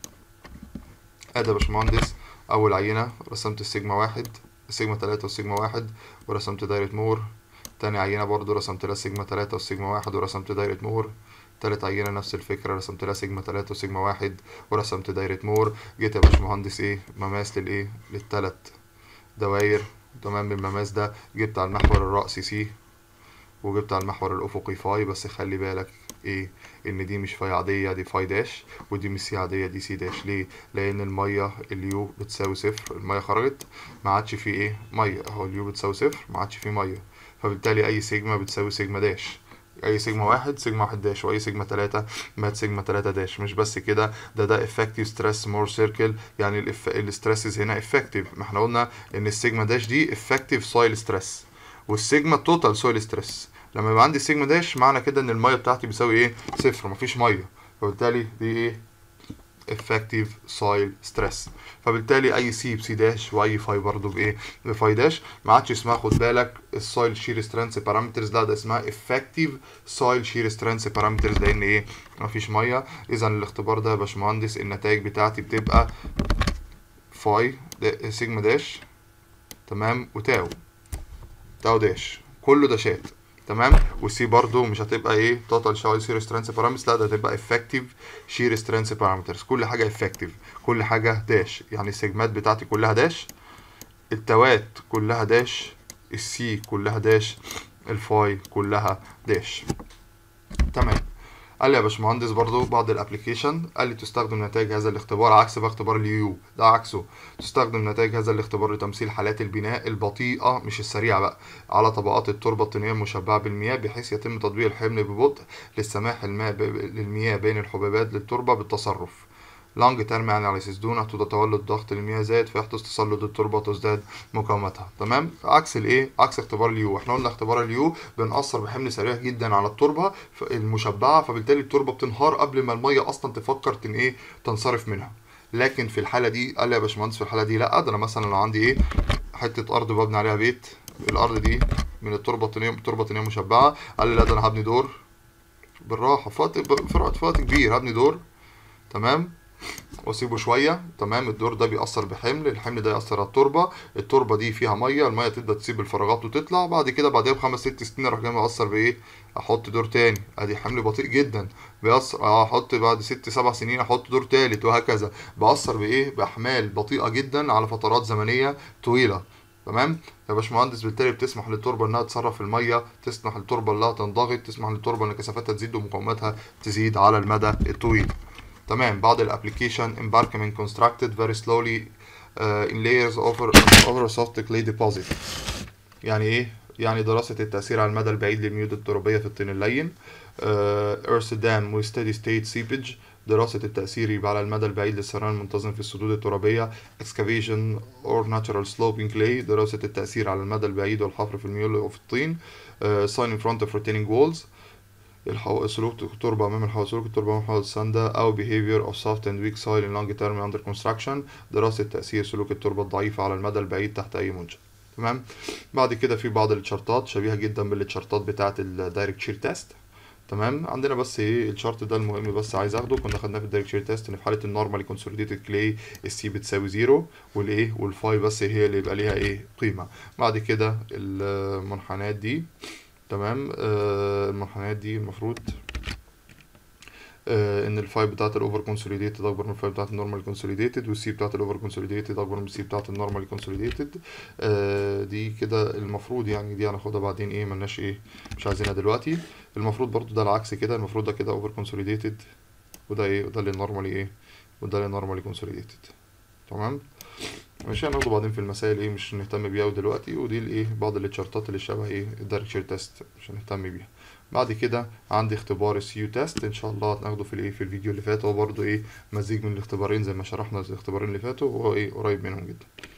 أدي يا باشمهندس أول عينة رسمت السيجما واحد السيجما تلاتة والسيجما واحد ورسمت دايرة مور تاني عينة برضو رسمت لها السيجما تلاتة والسيجما واحد ورسمت دايرة مور تالت عينة نفس الفكرة رسمت لها سيجما تلاتة وسيجما واحد ورسمت دايرة مور جيت يا باشمهندس ايه مماس للايه للتلات دواير تمام بالمماس ده جبت على المحور الرأسي سي وجبت على المحور الأفقي فاي بس خلي بالك ايه ان دي مش فاي عادية دي فاي داش ودي مش سي عادية دي سي داش ليه لان المية اليو بتساوي صفر المية خرجت ما عادش فيه ايه مية اهو اليو بتساوي صفر ما عادش فيه مية فبالتالي اي سيجما بتساوي سيجما داش اي سيجما واحد سيجما واحد داش واي سيجما تلاتة مات سيجما تلاتة داش مش بس كده ده ده effective stress more circle يعني الستريسز هنا effective ما احنا قلنا ان السيجما داش دي effective soil stress والسيجما total soil stress لما يبقى عندي سيجما داش معنى كده ان الميه بتاعتي بيساوي ايه صفر مفيش ميه فبالتالي دي ايه effective soil stress فبالتالي اي سي بسي داش واي فاي برضه بايه بفاي داش ما عادش اسمها خد بالك السويل شير سترينث بارامترز لا ده اسمها effective soil shear strength parameters لان ايه مفيش ميه اذا الاختبار ده يا باشمهندس النتائج بتاعتي بتبقى فاي دا سيجما داش تمام وتاو تاو داش كله داشات تمام والسي برضو مش هتبقى ايه توتال شاي شير سترينث بارامترز لا ده هتبقى افكتيف شير سترينث بارامترز كل حاجه افكتيف كل حاجه داش يعني السيجمات بتاعتي كلها داش التوات كلها داش السي كلها داش الفاي كلها داش تمام قال لي يا باشمهندس برضو بعض الابلكيشن قال لي تستخدم نتائج هذا الاختبار عكس بقى اختبار اليو ده عكسه تستخدم نتائج هذا الاختبار لتمثيل حالات البناء البطيئة مش السريعة بقى على طبقات التربة الطينية المشبعة بالمياه بحيث يتم تطبيق الحمل ببطء للسماح الماء ب... للمياه بين الحبيبات للتربة بالتصرف لونج تيرم اناليسيس دون حدوث تولد ضغط المياه زائد فيحدث تصلد التربه وتزداد مقاومتها تمام عكس الايه عكس اختبار اليو احنا قلنا اختبار اليو بنأثر بحمل سريع جدا على التربه ف- المشبعه فبالتالي التربه بتنهار قبل ما الميه اصلا تفكر تن ايه تنصرف منها لكن في الحاله دي قال لي يا باشمهندس في الحاله دي لا ده انا مثلا لو عندي ايه حته ارض ببني عليها بيت الارض دي من التربه الطينيه تربه طينيه مشبعه قال لي لا ده انا هبني دور بالراحه في وقت في وقت في وقت كبير هبني دور تمام واسيبه شويه تمام الدور ده بيأثر بحمل الحمل ده يأثر على التربه التربه دي فيها ميه الميه تبدا تسيب الفراغات وتطلع بعد كده بعدها بخمس ست سنين اروح جاي مأثر بايه احط دور تاني ادي حمل بطيء جدا بيأثر احط بعد ست سبع سنين احط دور تالت وهكذا بأثر بايه باحمال بطيئه جدا على فترات زمنيه طويله تمام يا باشمهندس بالتالي بتسمح للتربه انها تصرف الميه تسمح للتربه انها تنضغط تسمح للتربه ان كثافتها تزيد ومقاومتها تزيد على المدى الطويل تمام بعض الابلكيشن embarkment constructed very slowly uh, in layers over over a soft clay deposit يعني ايه يعني دراسة التأثير على المدى البعيد للميول الترابية في الطين اللين uh, earth dam with steady state seepage دراسة التأثير يبقى على المدى البعيد للسريان المنتظم في السدود الترابية excavation or natural sloping clay دراسة التأثير على المدى البعيد والحفر في الميول وفي الطين uh, sign in front of retaining walls الحو... سلوك التربة أمام الحوائط سلوك التربة أمام الحوائط الساندة أو behavior of soft and weak soil in long term under construction دراسة تأثير سلوك التربة الضعيفة على المدى البعيد تحت أي منشأ تمام بعد كده في بعض التشارتات شبيهة جدا بالتشارتات بتاعة الدايركت شير تيست تمام عندنا بس ايه الشارت ده المهم بس عايز اخده كنا خدناه في الدايركت شير تيست ان في حاله النورمالي كونسوليديتد كلاي السي بتساوي زيرو والايه والفاي بس هي اللي يبقى ليها ايه قيمه بعد كده المنحنيات دي تمام آه المنحنيات دي المفروض آه ان الفاي بتاعت الاوفر كونسوليديتد اكبر من الفاي بتاعت النورمال كونسوليديتد والسي بتاعت الاوفر كونسوليديتد اكبر من السي بتاعت النورمال كونسوليديتد آه دي كده المفروض يعني دي هناخدها بعدين ايه ملناش ايه مش عايزينها دلوقتي المفروض برضو ده العكس كده المفروض ده كده اوفر كونسوليديتد وده ايه وده اللي نورمالي ايه وده اللي نورمالي كونسوليديتد تمام مش هناخده بعدين في المسائل ايه مش نهتم بيها دلوقتي ودي الايه بعض التشارتات اللي شبه ايه الدايركشر تيست مش هنهتم بيها بعد كده عندي اختبار السيو تيست ان شاء الله هناخده في الايه في الفيديو اللي فات هو برضو ايه مزيج من الاختبارين زي ما شرحنا الاختبارين اللي فاتوا وهو ايه قريب منهم جدا